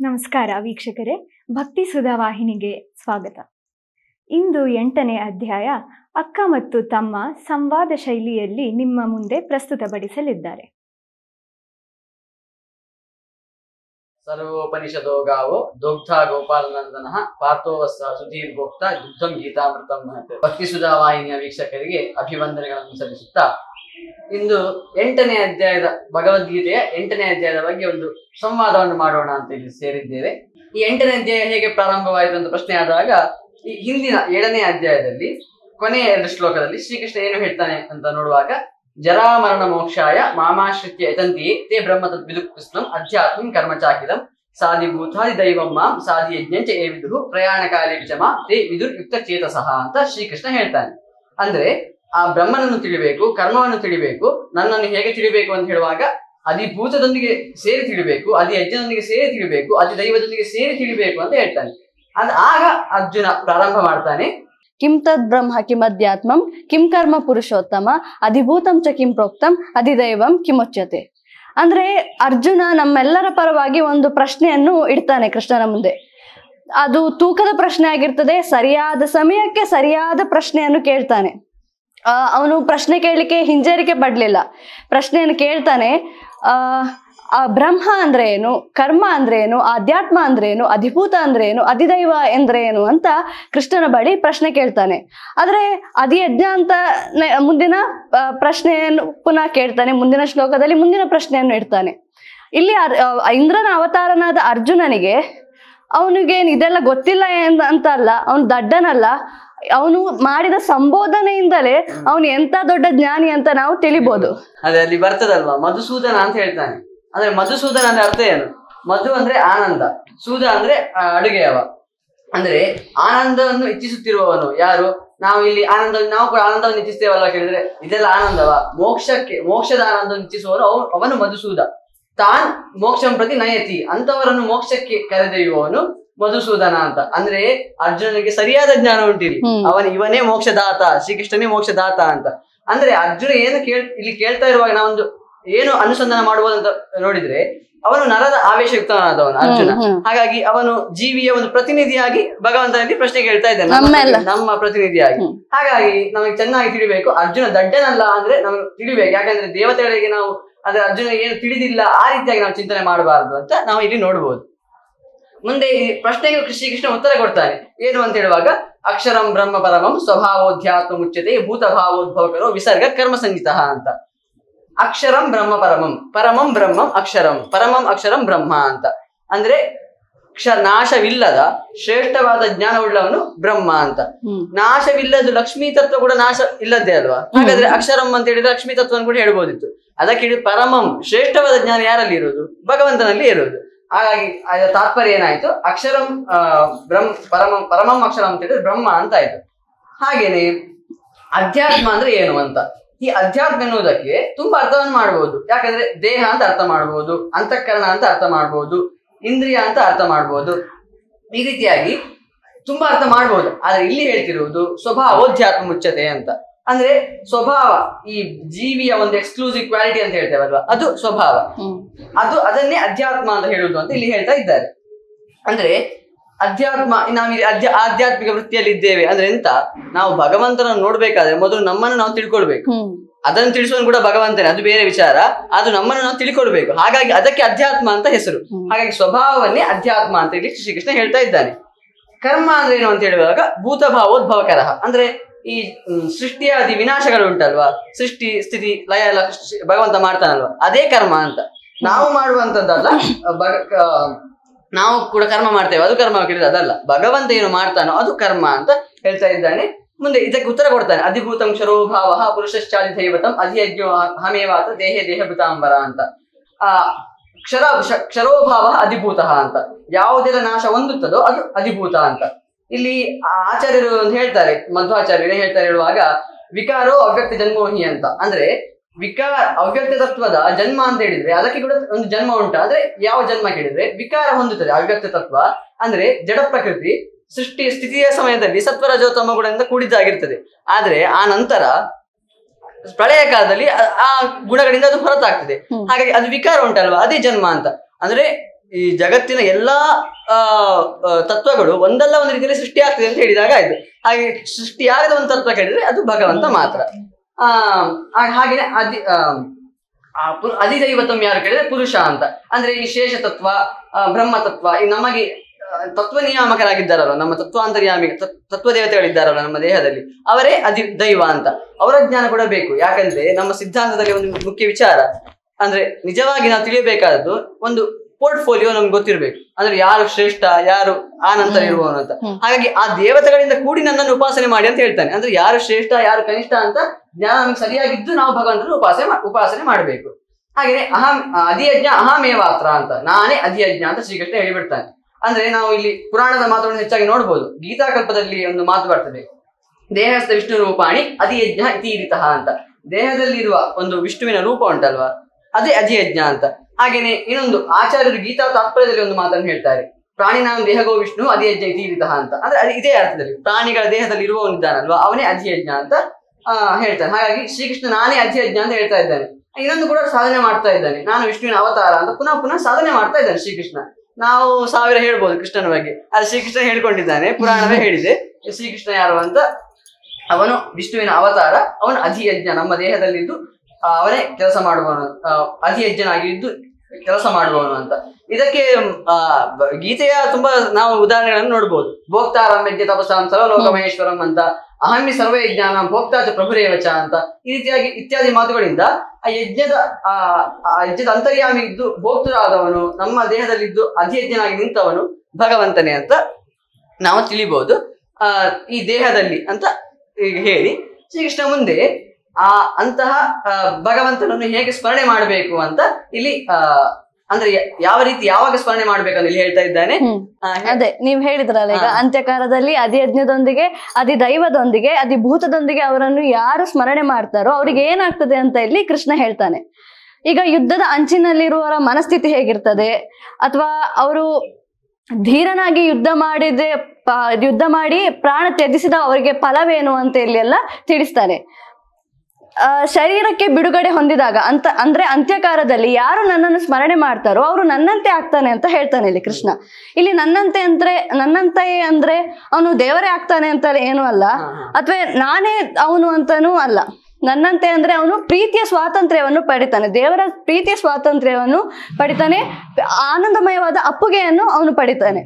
ನಮಸ್ಕಾರ ವೀಕ್ಷಕರೇ ಭಕ್ತಿ ಸುಧಾ ವಾಹಿನಿಗೆ ಸ್ವಾಗತ ಇಂದು ಎಂಟನೇ ಅಧ್ಯಾಯ ಅಕ್ಕ ಮತ್ತು ತಮ್ಮ ಸಂವಾದ ಶೈಲಿಯಲ್ಲಿ ನಿಮ್ಮ ಮುಂದೆ ಪ್ರಸ್ತುತಪಡಿಸಲಿದ್ದಾರೆ ಸರ್ವೋಪನಿಷದೋ ಗಾವೋ ದೋಗ್ಧ ಗೋಪಾಲನಂದನ ಪಾರ್ಥೋವಸ್ಸ ಸುಧೀರ್ ಭೋಕ್ತ ದುಗ್ಧಂ ಗೀತಾಮೃತಂ ಮಹತ್ ಭಕ್ತಿ ಸುಧಾ ವಾಹಿನಿಯ ವೀಕ್ಷಕರಿಗೆ ಅಭಿವಂದನೆಗಳನ್ನು ಸಲ್ಲಿಸುತ್ತಾ ಇಂದು ಎಂಟನೇ ಅಧ್ಯಾಯದ ಭಗವದ್ಗೀತೆಯ ಎಂಟನೇ ಅಧ್ಯಾಯದ ಬಗ್ಗೆ ಒಂದು ಸಂವಾದವನ್ನು ಮಾಡೋಣ ಅಂತ ಇಲ್ಲಿ ಸೇರಿದ್ದೇವೆ ಈ ಎಂಟನೇ ಅಧ್ಯಾಯ ಹೇಗೆ ಪ್ರಾರಂಭವಾಯಿತು ಅಂತ ಪ್ರಶ್ನೆ ಆದಾಗ ಈ ಹಿಂದಿನ ಏಳನೇ ಅಧ್ಯಾಯದಲ್ಲಿ ಕೊನೆಯ ಎರಡು ಶ್ಲೋಕದಲ್ಲಿ ಶ್ರೀಕೃಷ್ಣ ಏನು ಹೇಳ್ತಾನೆ ಅಂತ ನೋಡುವಾಗ ಜರಾಮರಣ ಮೋಕ್ಷಾಯ ಮಾಮಾಶ್ರಿತ್ಯ ಯತಂತಿಯೇ ತೇ ಬ್ರಹ್ಮ ತದ್ವಿದು ಕೃಷ್ಣಂ ಅಧ್ಯಾತ್ಮಂ ಕರ್ಮಚಾಕಿಲಂ ಸಾಧಿಭೂತಾದಿ ದೈವಂ ಮಾಂ ಸಾಧಿ ಯಜ್ಞಂಚ ಏ ವಿದುರು ಪ್ರಯಾಣ ಕಾಲೇ ವಿಚಮ ತೇ ವಿದುರ್ ಯುಕ್ತ ಚೇತಸಃ ಅಂತ ಶ್ರೀಕೃಷ್ಣ ಹೇಳ್ತಾನೆ ಅಂದ್ರೆ ಆ ಬ್ರಹ್ಮನನ್ನು ತಿಳಿಬೇಕು ಕರ್ಮವನ್ನು ತಿಳಿಬೇಕು ನನ್ನನ್ನು ಹೇಗೆ ತಿಳಿಬೇಕು ಅಂತ ಹೇಳುವಾಗ ಅಧಿಭೂತದೊಂದಿಗೆ ಸೇರಿ ತಿಳಿಬೇಕು ಅದಿ ಯಜ್ಞದೊಂದಿಗೆ ಸೇರಿ ತಿಳಿಬೇಕು ಅದಿ ದೈವದೊಂದಿಗೆ ಸೇರಿ ತಿಳಿಬೇಕು ಅಂತ ಹೇಳ್ತಾನೆ ಅದ್ ಆಗ ಅರ್ಜುನ ಪ್ರಾರಂಭ ಮಾಡ್ತಾನೆ ಕಿಂ ತದ್ ಬ್ರಹ್ಮ ಕಿಮಧ್ಯಾತ್ಮಂ ಕಿಂ ಕರ್ಮ ಪುರುಷೋತ್ತಮ ಅಧಿಭೂತಂ ಚ ಕಿಂ ಪ್ರೋಕ್ತಂ ಅಧಿದೈವಂ ಕಿಮುಚ್ಯತೆ ಅಂದ್ರೆ ಅರ್ಜುನ ನಮ್ಮೆಲ್ಲರ ಪರವಾಗಿ ಒಂದು ಪ್ರಶ್ನೆಯನ್ನು ಇಡ್ತಾನೆ ಕೃಷ್ಣನ ಮುಂದೆ ಅದು ತೂಕದ ಪ್ರಶ್ನೆ ಆಗಿರ್ತದೆ ಸರಿಯಾದ ಸಮಯಕ್ಕೆ ಸರಿಯಾದ ಪ್ರಶ್ನೆಯನ್ನು ಕೇಳ್ತಾನೆ ಆ, ಅವನು ಪ್ರಶ್ನೆ ಕೇಳಲಿಕ್ಕೆ ಹಿಂಜರಿಕೆ ಪಡ್ಲಿಲ್ಲ ಪ್ರಶ್ನೆಯನ್ನು ಕೇಳ್ತಾನೆ ಆ ಆ ಬ್ರಹ್ಮ ಅಂದ್ರೆ ಏನು ಕರ್ಮ ಅಂದ್ರೆ ಏನು ಆಧ್ಯಾತ್ಮ ಅಂದ್ರೆ ಏನು ಅಧಿಭೂತ ಅಂದ್ರೆ ಏನು ಅಧಿದೈವ ಎಂದ್ರೆ ಏನು ಅಂತ ಕೃಷ್ಣನ ಬಳಿ ಪ್ರಶ್ನೆ ಕೇಳ್ತಾನೆ ಆದ್ರೆ ಅಧಿಯಜ್ಞ ಅಂತ ನೆ- ಮುಂದಿನ ಆ, ಪ್ರಶ್ನೆಯನ್ನು ಪುನಃ ಕೇಳ್ತಾನೆ ಮುಂದಿನ ಶ್ಲೋಕದಲ್ಲಿ ಮುಂದಿನ ಪ್ರಶ್ನೆಯನ್ನು ಇಡ್ತಾನೆ ಇಲ್ಲಿ ಅರ್- ಆ, ಇಂದ್ರನ ಅವತಾರನಾದ ಅರ್ಜುನನಿಗೆ ಅವನಿಗೆ ಇದೆಲ್ಲ ಗೊತ್ತಿಲ್ಲ ಎಂದ- ಅಂತ ಅಲ್ಲ ಅವನು ದಡ್ಡನಲ್ಲ ಅವನು ಮಾಡಿದ ಸಂಬೋಧನೆಯಿಂದಲೇ ಅವನು ಎಂತ ದೊಡ್ಡ ಜ್ಞಾನಿ ಅಂತ ನಾವು ತಿಳಿಬಹುದು ಅದೇ ಅಲ್ಲಿ ಬರ್ತದಲ್ವಾ ಮಧುಸೂದನ ಅಂತ ಹೇಳ್ತಾನೆ ಅಂದ್ರೆ ಮಧುಸೂದನ ಅಂದ್ರೆ ಅರ್ಥ ಏನು ಮಧು ಅಂದ್ರೆ ಆನಂದ ಸೂದ ಅಂದ್ರೆ ಆ, ಅಡುಗೆಯವ ಅಂದ್ರೆ ಆನಂದವನ್ನು ಇಚ್ಛಿಸುತ್ತಿರುವವನು ಯಾರು ನಾವು ಇಲ್ಲಿ ಆನಂದ ನಾವು ಕೂಡ ಆನಂದವನ್ನು ಇಚ್ಛಿಸ್ತೇವಲ್ಲ ಕೇಳಿದ್ರೆ ಇದೆಲ್ಲ ಆನಂದವ ಮೋಕ್ಷಕ್ಕೆ ಮೋಕ್ಷದ ಆನಂದವನ್ನು ಇಚ್ಛಿಸುವವನು ಅವನು ಅವನು ಮಧುಸೂದ ತಾನ್ ಮೋಕ್ಷಂ ಪ್ರತಿ ನಯತಿ ಅಂತವರನ್ನು ಮೋಕ್ಷಕ್ಕೆ ಕರೆದೊಯ್ಯುವವನು ಮಧುಸೂದನ ಅಂತ ಅಂದ್ರೆ ಅರ್ಜುನನಿಗೆ ಸರಿಯಾದ ಜ್ಞಾನ ಉಂಟಿಲ್ಲಿ ಹ್ಮ್. ಅವನು ಇವನೇ ಮೋಕ್ಷದಾತ ಶ್ರೀಕೃಷ್ಣನೇ ಮೋಕ್ಷದಾತ ಅಂತ ಅಂದ್ರೆ ಅರ್ಜುನ ಏನು ಕೇಳ್ ಇಲ್ಲಿ ಕೇಳ್ತಾ ಇರುವಾಗ ನಾವೊಂದು ಏನು ಅನುಸಂಧಾನ ಮಾಡಬಹುದು ಅಂತ ನೋಡಿದ್ರೆ ಅವನು ನರದ ಆವೇಶಯುಕ್ತನಾದವನು ಅರ್ಜುನ ಹ್ಮ್, ಹ್ಮ್. ಹಾಗಾಗಿ ಅವನು ಜೀವಿಯ ಒಂದು ಪ್ರತಿನಿಧಿಯಾಗಿ ಭಗವಂತನಲ್ಲಿ ಪ್ರಶ್ನೆ ಕೇಳ್ತಾ ಇದ್ದಾನೆ ನಮ್ಮ ನಮ್ಮೆಲ್ಲ. ಪ್ರತಿ- ನಮ್ಮ ಪ್ರತಿನಿಧಿಯಾಗಿ ಹ್ಮ್. ಹಾಗಾಗಿ ನಮಗೆ ಚೆನ್ನಾಗಿ ತಿಳಿಬೇಕು ಅರ್ಜುನ ದಡ್ಡನಲ್ಲ ಅಂದ್ರೆ ನಮಗೆ ತಿಳಿಬೇಕು ಯಾಕಂದ್ರೆ ದೇವತೆಗಳಿಗೆ ನಾವು ಅಂದ್ರೆ ಅರ್ಜುನ ಏನು ತಿಳಿದಿಲ್ಲ ಆ ರೀತಿಯಾಗಿ ನಾವು ಚಿಂತನೆ ಮಾಡಬಾರದು ಅಂತ ನಾವು ಇಲ್ಲಿ ನೋಡಬಹುದು ಮುಂದೆ ಈ ಪ್ರಶ್ನೆಗೆ ಶ್ರೀಕೃಷ್ಣ ಉತ್ತರ ಕೊಡ್ತಾನೆ ಏನು ಅಂತ ಹೇಳುವಾಗ ಅಕ್ಷರಂ ಬ್ರಹ್ಮ ಪರಮಂ ಸ್ವಭಾವೋಧ್ಯಾತ್ಮ ಮುಚ್ಯತೆ ಭೂತ ಭಾವೋದ್ಭವಕರೋ ವಿಸರ್ಗ ಕರ್ಮ ಸಂಹಿತ ಅಂತ ಅಕ್ಷರಂ ಬ್ರಹ್ಮ ಪರಮಂ ಪರಮಂ ಬ್ರಹ್ಮಂ ಅಕ್ಷರಂ ಪರಮಂ ಅಕ್ಷರಂ ಬ್ರಹ್ಮ ಅಂತ ಅಂದ್ರೆ ಕ್ಷ ನಾಶವಿಲ್ಲದ ಶ್ರೇಷ್ಠವಾದ ಜ್ಞಾನವುಳ್ಳವನು ಬ್ರಹ್ಮ ಅಂತ ಹ್ಮ್ ನಾಶವಿಲ್ಲದ ಲಕ್ಷ್ಮೀ ತತ್ವ ಕೂಡ ನಾಶ ಇಲ್ಲದ್ದೇ ಅಲ್ವಾ ಹಾಗಾದ್ರೆ ಅಕ್ಷರಂ ಅಂತ ಹೇಳಿದ್ರೆ ಲಕ್ಷ್ಮೀ ತತ್ವವನ್ನು ಕೂಡ ಹೇಳ್ಬೋದಿತ್ತು ಅದಕ್ಕೆ ಹೇಳಿ ಪರಮಂ ಶ್ರೇಷ್ಠವಾದ ಜ್ಞಾನ ಯಾರಲ್ಲಿ ಇರೋದು ಭಗವಂತನಲ್ಲಿ ಇರೋದು ಹಾಗಾಗಿ ಅದರ ತಾತ್ಪರ್ಯ ಏನಾಯ್ತು ಅಕ್ಷರಂ ಆ, ಬ್ರಹ್ಮ ಪರಮಂ ಪರಮಂ ಅಕ್ಷರಂ ಅಂತ ಹೇಳಿದ್ರೆ ಬ್ರಹ್ಮ ಅಂತ ಆಯ್ತು ಹಾಗೇನೆ ಅಧ್ಯಾತ್ಮ ಅಂದ್ರೆ ಏನು ಅಂತ ಈ ಅಧ್ಯಾತ್ಮ ಎನ್ನುವುದಕ್ಕೆ ತುಂಬಾ ಅರ್ಥವನ್ನು ಮಾಡಬಹುದು ಯಾಕಂದ್ರೆ ದೇಹ ಅಂತ ಅರ್ಥ ಮಾಡಬಹುದು ಅಂತಃಕರಣ ಅಂತ ಅರ್ಥ ಮಾಡಬಹುದು ಇಂದ್ರಿಯ ಅಂತ ಅರ್ಥ ಮಾಡಬಹುದು ಈ ರೀತಿಯಾಗಿ ತುಂಬಾ ಅರ್ಥ ಮಾಡಬಹುದು ಆದ್ರೆ ಇಲ್ಲಿ ಹೇಳ್ತಿರುವುದು ಸ್ವಭಾವೋಧ್ಯಾತ್ಮ ಮುಚ್ಚತೆ ಅಂತ ಅಂದ್ರೆ ಸ್ವಭಾವ ಈ ಜೀವಿಯ ಒಂದು ಎಕ್ಸ್ಕ್ಲೂಸಿವ್ ಕ್ವಾಲಿಟಿ ಅಂತ ಹೇಳ್ತೇವಲ್ವಾ ಅದು ಸ್ವಭಾವ ಹ್ಮ್ ಅದು ಅದನ್ನೇ ಅಧ್ಯಾತ್ಮ ಅಂತ ಹೇಳುವುದು ಅಂತ ಇಲ್ಲಿ ಹೇಳ್ತಾ ಇದ್ದಾರೆ ಅಂದ್ರೆ ಅಧ್ಯಾತ್ಮ ನಾವಿಲ್ಲಿ ಅಧ್ಯ ಆಧ್ಯಾತ್ಮಿಕ ವೃತ್ತಿಯಲ್ಲಿ ಇದ್ದೇವೆ ಅಂದ್ರೆ ಎಂತ ನಾವು ಭಗವಂತನನ್ನು ನೋಡ್ಬೇಕಾದ್ರೆ ಮೊದಲು ನಮ್ಮನ್ನು ನಾವು ತಿಳ್ಕೊಳ್ಬೇಕು ಹ್ಮ್ ಅದನ್ನು ತಿಳಿಸುವನು ಕೂಡ ಭಗವಂತನೇ ಅದು ಬೇರೆ ವಿಚಾರ ಅದು ನಮ್ಮನ್ನು ನಾವು ತಿಳ್ಕೊಳ್ಬೇಕು ಹಾಗಾಗಿ ಅದಕ್ಕೆ ಅಧ್ಯಾತ್ಮ ಅಂತ ಹೆಸರು ಹ್ಮ್. ಹಾಗಾಗಿ ಸ್ವಭಾವವನ್ನೇ ಅಧ್ಯಾತ್ಮ ಅಂತ ಹೇಳಿ ಶ್ರೀಕೃಷ್ಣ ಹೇಳ್ತಾ ಇದ್ದಾನೆ ಕರ್ಮ ಅಂದ್ರೆ ಏನು ಅಂತ ಹೇಳುವಾಗ ಭೂತ ಭಾವೋದ್ಭವಕರ ಅಂದ್ರೆ ಈ ಮ್, ಸೃಷ್ಟಿಯಾದಿ ವಿನಾಶಗಳು ಉಂಟಲ್ವಾ ಸೃಷ್ಟಿ ಸ್ಥಿತಿ ಲಯ ಎಲ್ಲ ಸೃಷ್ಟಿ- ಭಗವಂತ ಮಾಡ್ತಾನಲ್ವಾ ಅದೇ ಕರ್ಮ ಅಂತ ನಾವು ಮಾಡುವಂತದ್ದಲ್ಲ ಭಗ- ಆ, ನಾವು ಕೂಡ ಕರ್ಮ ಮಾಡ್ತೇವೆ ಅದು ಕರ್ಮ ಕೇಳಿದ್ರೆ ಅದಲ್ಲ ಭಗವಂತ ಏನು ಮಾಡ್ತಾನೋ ಅದು ಕರ್ಮ ಅಂತ ಹೇಳ್ತಾ ಇದ್ದಾನೆ ಮುಂದೆ ಇದಕ್ಕೆ ಉತ್ತರ ಕೊಡ್ತಾನೆ ಅಧಿಭೂತಂ ಕ್ಷರೋಭಾವ ಪುರುಷಶ್ಚಾದಿ ದೈವತಂ ಅಧಿಯಜ್ಞೋ ಹಮೇವಾತ ದೇಹೇ ದೇಹಭೃತಾಂಬರ ಅಂತ ಆ ಕ್ಷರ ಕ್ಷ- ಕ್ಷರೋಭಾವ ಅಧಿಭೂತ ಅಂತ ಯಾವುದೆಲ್ಲ ನಾಶ ಹೊಂದುತ್ತದೋ ಅದು ಅಧಿಭೂತ ಅಂತ ಇಲ್ಲಿ ಆ ಆಚಾರ್ಯರು ಒಂದು ಹೇಳ್ತಾರೆ ಮಧ್ವಾಚಾರ್ಯರು ಏನ್ ಹೇಳ್ತಾರೆ ಹೇಳುವಾಗ ವಿಕಾರೋ ಅವ್ಯಕ್ತ ಜನ್ಮೋಹಿ ಅಂತ ಅಂದ್ರೆ ವಿಕಾರ ಅವ್ಯಕ್ತ ತತ್ವದ ಜನ್ಮ ಅಂತ ಹೇಳಿದ್ರೆ ಅದಕ್ಕೆ ಕೂಡ ಒಂದು ಜನ್ಮ ಉಂಟು ಅಂದ್ರೆ ಯಾವ ಜನ್ಮ ಕೇಳಿದ್ರೆ ವಿಕಾರ ಹೊಂದುತ್ತದೆ ಅವ್ಯಕ್ತ ತತ್ವ ಅಂದ್ರೆ ಜಡ ಪ್ರಕೃತಿ ಸೃಷ್ಟಿ ಸ್ಥಿತಿಯ ಸಮಯದಲ್ಲಿ ಸತ್ವರಜೋತ್ತಮ ಗುಣದಿಂದ ಕೂಡಿದ್ದಾಗಿರ್ತದೆ ಆದ್ರೆ ಆ ನಂತರ ಪ್ರಳಯ ಕಾಲದಲ್ಲಿ ಆ- ಆ ಗುಣಗಳಿಂದ ಅದು ಹೊರತಾಗ್ತದೆ ಹ್ಮ್. ಹಾಗಾಗಿ ಅದು ವಿಕಾರ ಉಂಟಲ್ವಾ ಅದೇ ಜನ್ಮ ಅಂತ ಅಂದ್ರೆ ಈ ಜಗತ್ತಿನ ಎಲ್ಲಾ ಆ, ಆ, ತತ್ವಗಳು ಒಂದಲ್ಲ ಒಂದು ರೀತಿಯಲ್ಲಿ ಸೃಷ್ಟಿ ಆಗ್ತದೆ ಅಂತ ಹೇಳಿದಾಗ ಆಯ್ತು ಹಾಗೆ ಸೃಷ್ಟಿಯಾಗದ ಒಂದು ತತ್ವ ಕೇಳಿದ್ರೆ ಅದು ಭಗವಂತ ಮಾತ್ರ ಆ ಆ, ಹಾಗೇನೆ ಅದಿ ಆ, ಆ ಪು- ಅಧಿದೈವತಂ ಯಾರು ಕೇಳಿದ್ರೆ ಪುರುಷ ಅಂತ ಅಂದ್ರೆ ಈ ಶೇಷ ತತ್ವ ಆ, ಬ್ರಹ್ಮ ತತ್ವ ಈ ನಮಗೆ ಆ, ತತ್ವ ನಿಯಾಮಕರಾಗಿದ್ದಾರಲ್ಲ ನಮ್ಮ ತತ್ವಾಂತರ್ಯಾಮಿ ತತ್- ತತ್ವ ದೇವತೆಗಳಿದ್ದಾರಲ್ಲ ನಮ್ಮ ದೇಹದಲ್ಲಿ ಅವರೇ ಅಧಿ ದೈವ ಅಂತ ಅವರ ಜ್ಞಾನ ಕೂಡ ಬೇಕು ಯಾಕಂದ್ರೆ ನಮ್ಮ ಸಿದ್ಧಾಂತದಲ್ಲಿ ಒಂದು ಮುಖ್ಯ ವಿಚಾರ ಅಂದ್ರೆ ನಿಜವಾಗಿ ನಾವು ತಿಳಿಯಬೇಕಾದದ್ದು ಒಂದು ಪೋರ್ಟ್ಫೋಲಿಯೋ ನಮ್ಗೆ ಗೊತ್ತಿರ್ಬೇಕು ಅಂದ್ರೆ ಯಾರು ಶ್ರೇಷ್ಠ ಯಾರು ಆ ನಂತರ ಇರುವವನು ಅಂತ ಹ್ಮ್. ಹಾಗಾಗಿ ಆ ದೇವತೆಗಳಿಂದ ಕೂಡಿ ನನ್ನನ್ನು ಉಪಾಸನೆ ಮಾಡಿ ಅಂತ ಹೇಳ್ತಾನೆ ಅಂದ್ರೆ ಯಾರು ಶ್ರೇಷ್ಠ ಯಾರು ಕನಿಷ್ಠ ಅಂತ ಜ್ಞಾನ ನಮ್ಗೆ ಸರಿಯಾಗಿದ್ದು ನಾವು ಭಗವಂತನ ಉಪಾಸನೆ ಮಾ- ಉಪಾಸನೆ ಮಾಡಬೇಕು ಹಾಗೆಯೇ ಅಹಂ ಆ, ಅಧಿಯಜ್ಞ ಅಹಮೇವಾತ್ರ ಅಂತ ನಾನೇ ಅಧಿಯಜ್ಞ ಅಂತ ಶ್ರೀಕೃಷ್ಣ ಹೇಳಿಬಿಡ್ತಾನೆ ಅಂದ್ರೆ ನಾವು ಇಲ್ಲಿ ಪುರಾಣದ ಮಾತುಗಳನ್ನು ಹೆಚ್ಚಾಗಿ ನೋಡ್ಬೋದು ಗೀತಾಕಲ್ಪದಲ್ಲಿ ಒಂದು ಮಾತು ಬರ್ತದೆ ದೇಹಸ್ಥ ವಿಷ್ಣು ರೂಪಾಣಿ ಅಧಿಯಜ್ಞ ಇತೀರಿತಃ ಅಂತ ದೇಹದಲ್ಲಿರುವ ಒಂದು ವಿಷ್ಣುವಿನ ರೂಪ ಉಂಟಲ್ವಾ ಅದೇ ಅಧಿಯಜ್ಞ ಅಂತ ಹಾಗೇನೆ ಇನ್ನೊಂದು ಆಚಾರ್ಯರು ಗೀತಾ ತಾತ್ಪರ್ಯದಲ್ಲಿ ಒಂದು ಮಾತನ್ನು ಹೇಳ್ತಾರೆ ಪ್ರಾಣಿನಾಂ ದೇಹಗೋ ವಿಷ್ಣು ಅಧಿಯಜ್ಞ ಇತೀರಿತಃ ಅಂತ ಅಂದ್ರೆ ಅದು ಇದೇ ಅರ್ಥದಲ್ಲಿ ಪ್ರಾಣಿಗಳ ದೇಹದಲ್ಲಿ ಇರುವವನಿದ್ದಾನಲ್ವಾ ಅವನೇ ಅಧಿಯಜ್ಞ ಅಂತ ಆ, ಹೇಳ್ತಾನೆ ಹಾಗಾಗಿ ಶ್ರೀಕೃಷ್ಣ ನಾನೇ ಅಧಿಯಜ್ಞ ಅಂತ ಹೇಳ್ತಾ ಇದ್ದಾನೆ ಇನ್ನೊಂದು ಕೂಡ ಸಾಧನೆ ಮಾಡ್ತಾ ಇದ್ದಾನೆ ನಾನು ವಿಷ್ಣುವಿನ ಅವತಾರ ಅಂತ ಪುನಃ ಪುನಃ ಸಾಧನೆ ಮಾಡ್ತಾ ಇದ್ದಾನೆ ಶ್ರೀಕೃಷ್ಣ ನಾವು ಸಾವಿರ ಹೇಳ್ಬೋದು ಕೃಷ್ಣನ ಬಗ್ಗೆ ಅದು ಶ್ರೀಕೃಷ್ಣ ಹೇಳ್ಕೊಂಡಿದ್ದಾನೆ ಪುರಾಣವೇ ಹೇಳಿದೆ ಶ್ರೀಕೃಷ್ಣ ಯಾರು ಅಂತ ಅವನು ವಿಷ್ಣುವಿನ ಅವತಾರ ಅವನು ಅಧಿಯಜ್ಞ ನಮ್ಮ ದೇಹದಲ್ಲಿದ್ದು ಆ, ಅವನೇ ಕೆಲಸ ಮಾಡುವವನು ಆ, ಅಧಿಯಜ್ಞನಾಗಿದ್ದು ಕೆಲಸ ಮಾಡುವವನು ಅಂತ ಇದಕ್ಕೆ ಆ, ಬ- ಗೀತೆಯ ತುಂಬಾ ನಾವು ಉದಾಹರಣೆಗಳನ್ನು ನೋಡ್ಬೋದು ಭೋಕ್ತಾರಮ್ಯಜ್ಞ ತಪಸಾಂ ಸರ್ವಲೋಕ ಮಹೇಶ್ವರಂ ಅಂತ ಅಹಮ್ಮಿ ಸರ್ವೇ ಜ್ಞಾನ ಭೋಕ್ತಾಚ ಪ್ರಭುರೇವಚ ಅಂತ ಈ ರೀತಿಯಾಗಿ ಇತ್ಯಾದಿ ಮಾತುಗಳಿಂದ ಆ ಯಜ್ಞದ ಆ ಆ ಯಜ್ಞದ ಅಂತರ್ಯಾಮಿ ಇದ್ದು ಭೋಕ್ತರಾದವನು ನಮ್ಮ ದೇಹದಲ್ಲಿದ್ದು ಅಧಿಯಜ್ಞನಾಗಿ ನಿಂತವನು ಭಗವಂತನೇ ಅಂತ ನಾವು ತಿಳಿಬಹುದು ಆ ಈ ದೇಹದಲ್ಲಿ ಅಂತ ಈಗ ಹೇಳಿ ಶ್ರೀಕೃಷ್ಣ ಮುಂದೆ ಆ ಅಂತಹ ಆ, ಭಗವಂತನನ್ನು ಹೇಗೆ ಸ್ಮರಣೆ ಮಾಡಬೇಕು ಅಂತ ಇಲ್ಲಿ ಆ ಅಂದ್ರೆ ಯ- ಯಾವ ರೀತಿ ಯಾವಾಗ ಸ್ಮರಣೆ ಮಾಡ್ಬೇಕಂತ ಇಲ್ಲಿ ಹೇಳ್ತಾ ಇದ್ದಾನೆ ಹ್ಮ್ ಆ, ಹೇ- ಅದೇ ನೀವ್ ಹೇಳಿದ್ರಲ್ಲ ಈಗ ಹಾ. ಅಂತ್ಯಕಾಲದಲ್ಲಿ ಅಧಿಯಜ್ಞದೊಂದಿಗೆ ಅಧಿ ದೈವದೊಂದಿಗೆ ಅಧಿ ಭೂತದೊಂದಿಗೆ ಅವರನ್ನು ಯಾರು ಸ್ಮರಣೆ ಮಾಡ್ತಾರೋ ಅವ್ರಿಗೆ ಏನಾಗ್ತದೆ ಅಂತ ಇಲ್ಲಿ ಕೃಷ್ಣ ಹೇಳ್ತಾನೆ ಈಗ ಯುದ್ಧದ ಅಂಚಿನಲ್ಲಿರುವವರ ಮನಸ್ಥಿತಿ ಹೇಗಿರ್ತದೆ ಅಥವಾ ಅವರು ಧೀರನಾಗಿ ಯುದ್ಧ ಮಾಡಿದ್ರೆ ಪ- ಯುದ್ಧ ಮಾಡಿ ಪ್ರಾಣ ತ್ಯಜಿಸಿದ ಅವರಿಗೆ ಫಲವೇನು ಅಂತ ಇಲ್ಲಿ ಎಲ್ಲ ತಿಳಿಸ್ತಾನೆ ಆ, ಶರೀರಕ್ಕೆ ಬಿಡುಗಡೆ ಹೊಂದಿದಾಗ ಅಂತ ಅಂದ್ರೆ ಅಂತ್ಯಕಾಲದಲ್ಲಿ ಯಾರು ನನ್ನನ್ನು ಸ್ಮರಣೆ ಮಾಡ್ತಾರೋ ಅವರು ನನ್ನಂತೆ ಆಗ್ತಾನೆ ಅಂತ ಹೇಳ್ತಾನೆ ಇಲ್ಲಿ ಕೃಷ್ಣ ಇಲ್ಲಿ ನನ್ನಂತೆ ಅಂದ್ರೆ ನನ್ನಂತೆ ಅಂದ್ರೆ ಅವನು ದೇವರೇ ಆಗ್ತಾನೆ ಅಂತ ಏನು ಅಲ್ಲ ಹಾ, ಹಾ. ಅಥವಾ ನಾನೇ ಅವನು ಅಂತಾನೂ ಅಲ್ಲ ನನ್ನಂತೆ ಅಂದ್ರೆ ಅವನು ಪ್ರೀತಿಯ ಸ್ವಾತಂತ್ರ್ಯವನ್ನು ಪಡಿತಾನೆ ದೇವರ ಪ್ರೀತಿಯ ಸ್ವಾತಂತ್ರ್ಯವನ್ನು ಪಡಿತಾನೆ ಆನಂದಮಯವಾದ ಅಪ್ಪುಗೆಯನ್ನು ಅವನು ಪಡಿತಾನೆ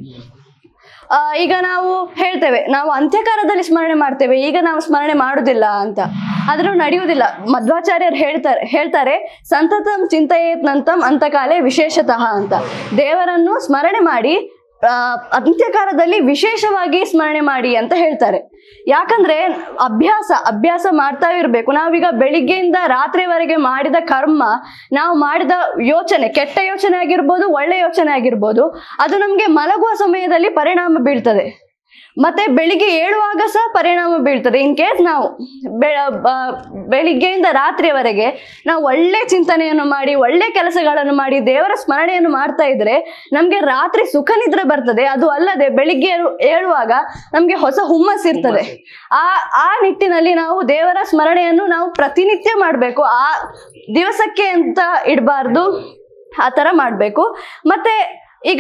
ಆ, ಈಗ ನಾವು ಹೇಳ್ತೇವೆ ನಾವು ಅಂತ್ಯಕಾಲದಲ್ಲಿ ಸ್ಮರಣೆ ಮಾಡ್ತೇವೆ ಈಗ ನಾವು ಸ್ಮರಣೆ ಮಾಡುದಿಲ್ಲ ಅಂತ ಆದ್ರೂ ನಡೆಯುವುದಿಲ್ಲ ಮಧ್ವಾಚಾರ್ಯರು ಹೇಳ್ತಾರೆ ಹೇಳ್ತಾರೆ ಸಂತತಂ ಚಿಂತೆಯೇತ್ ನಂತಂ ಅಂತಕಾಲೇ ವಿಶೇಷತಃ ಅಂತ ದೇವರನ್ನು ಸ್ಮರಣೆ ಮಾಡಿ ಆ, ಅಂತ್ಯಕಾಲದಲ್ಲಿ ವಿಶೇಷವಾಗಿ ಸ್ಮರಣೆ ಮಾಡಿ ಅಂತ ಹೇಳ್ತಾರೆ ಯಾಕಂದ್ರೆ ಅಭ್ಯಾಸ ಅಭ್ಯಾಸ ಮಾಡ್ತಾ ಇರಬೇಕು ನಾವೀಗ ಬೆಳಿಗ್ಗೆಯಿಂದ ರಾತ್ರಿವರೆಗೆ ಮಾಡಿದ ಕರ್ಮ ನಾವು ಮಾಡಿದ ಯೋಚನೆ ಕೆಟ್ಟ ಯೋಚನೆ ಆಗಿರ್ಬೋದು ಒಳ್ಳೆ ಯೋಚನೆ ಆಗಿರ್ಬೋದು ಅದು ನಮಗೆ ಮಲಗುವ ಸಮಯದಲ್ಲಿ ಪರಿಣಾಮ ಬೀಳ್ತದೆ ಮತ್ತೆ ಬೆಳಿಗ್ಗೆ ಏಳುವಾಗ ಸಹ ಪರಿಣಾಮ ಬೀಳ್ತದೆ ಇನ್ ಕೇಸ್ ನಾವು ಬೆ- ಬ- ಬೆಳಿಗ್ಗೆಯಿಂದ ರಾತ್ರಿಯವರೆಗೆ ನಾವು ಒಳ್ಳೆ ಚಿಂತನೆಯನ್ನು ಮಾಡಿ ಒಳ್ಳೆ ಕೆಲಸಗಳನ್ನು ಮಾಡಿ ದೇವರ ಸ್ಮರಣೆಯನ್ನು ಮಾಡ್ತಾ ಇದ್ರೆ ನಮ್ಗೆ ರಾತ್ರಿ ಸುಖ ನಿದ್ರೆ ಬರ್ತದೆ ಅದು ಅಲ್ಲದೆ ಬೆಳಿಗ್ಗೆ ಏಳು- ಏಳುವಾಗ ನಮ್ಗೆ ಹೊಸ ಹುಮ್ಮಸ್ ಇರ್ತದೆ ಆ ಆ ನಿಟ್ಟಿನಲ್ಲಿ ನಾವು ದೇವರ ಸ್ಮರಣೆಯನ್ನು ನಾವು ಪ್ರತಿನಿತ್ಯ ಮಾಡಬೇಕು ಆ ದಿವಸಕ್ಕೆ ಅಂತ ಇಡಬಾರ್ದು ಆ ಥರ ಮಾಡಬೇಕು ಮತ್ತೆ ಈಗ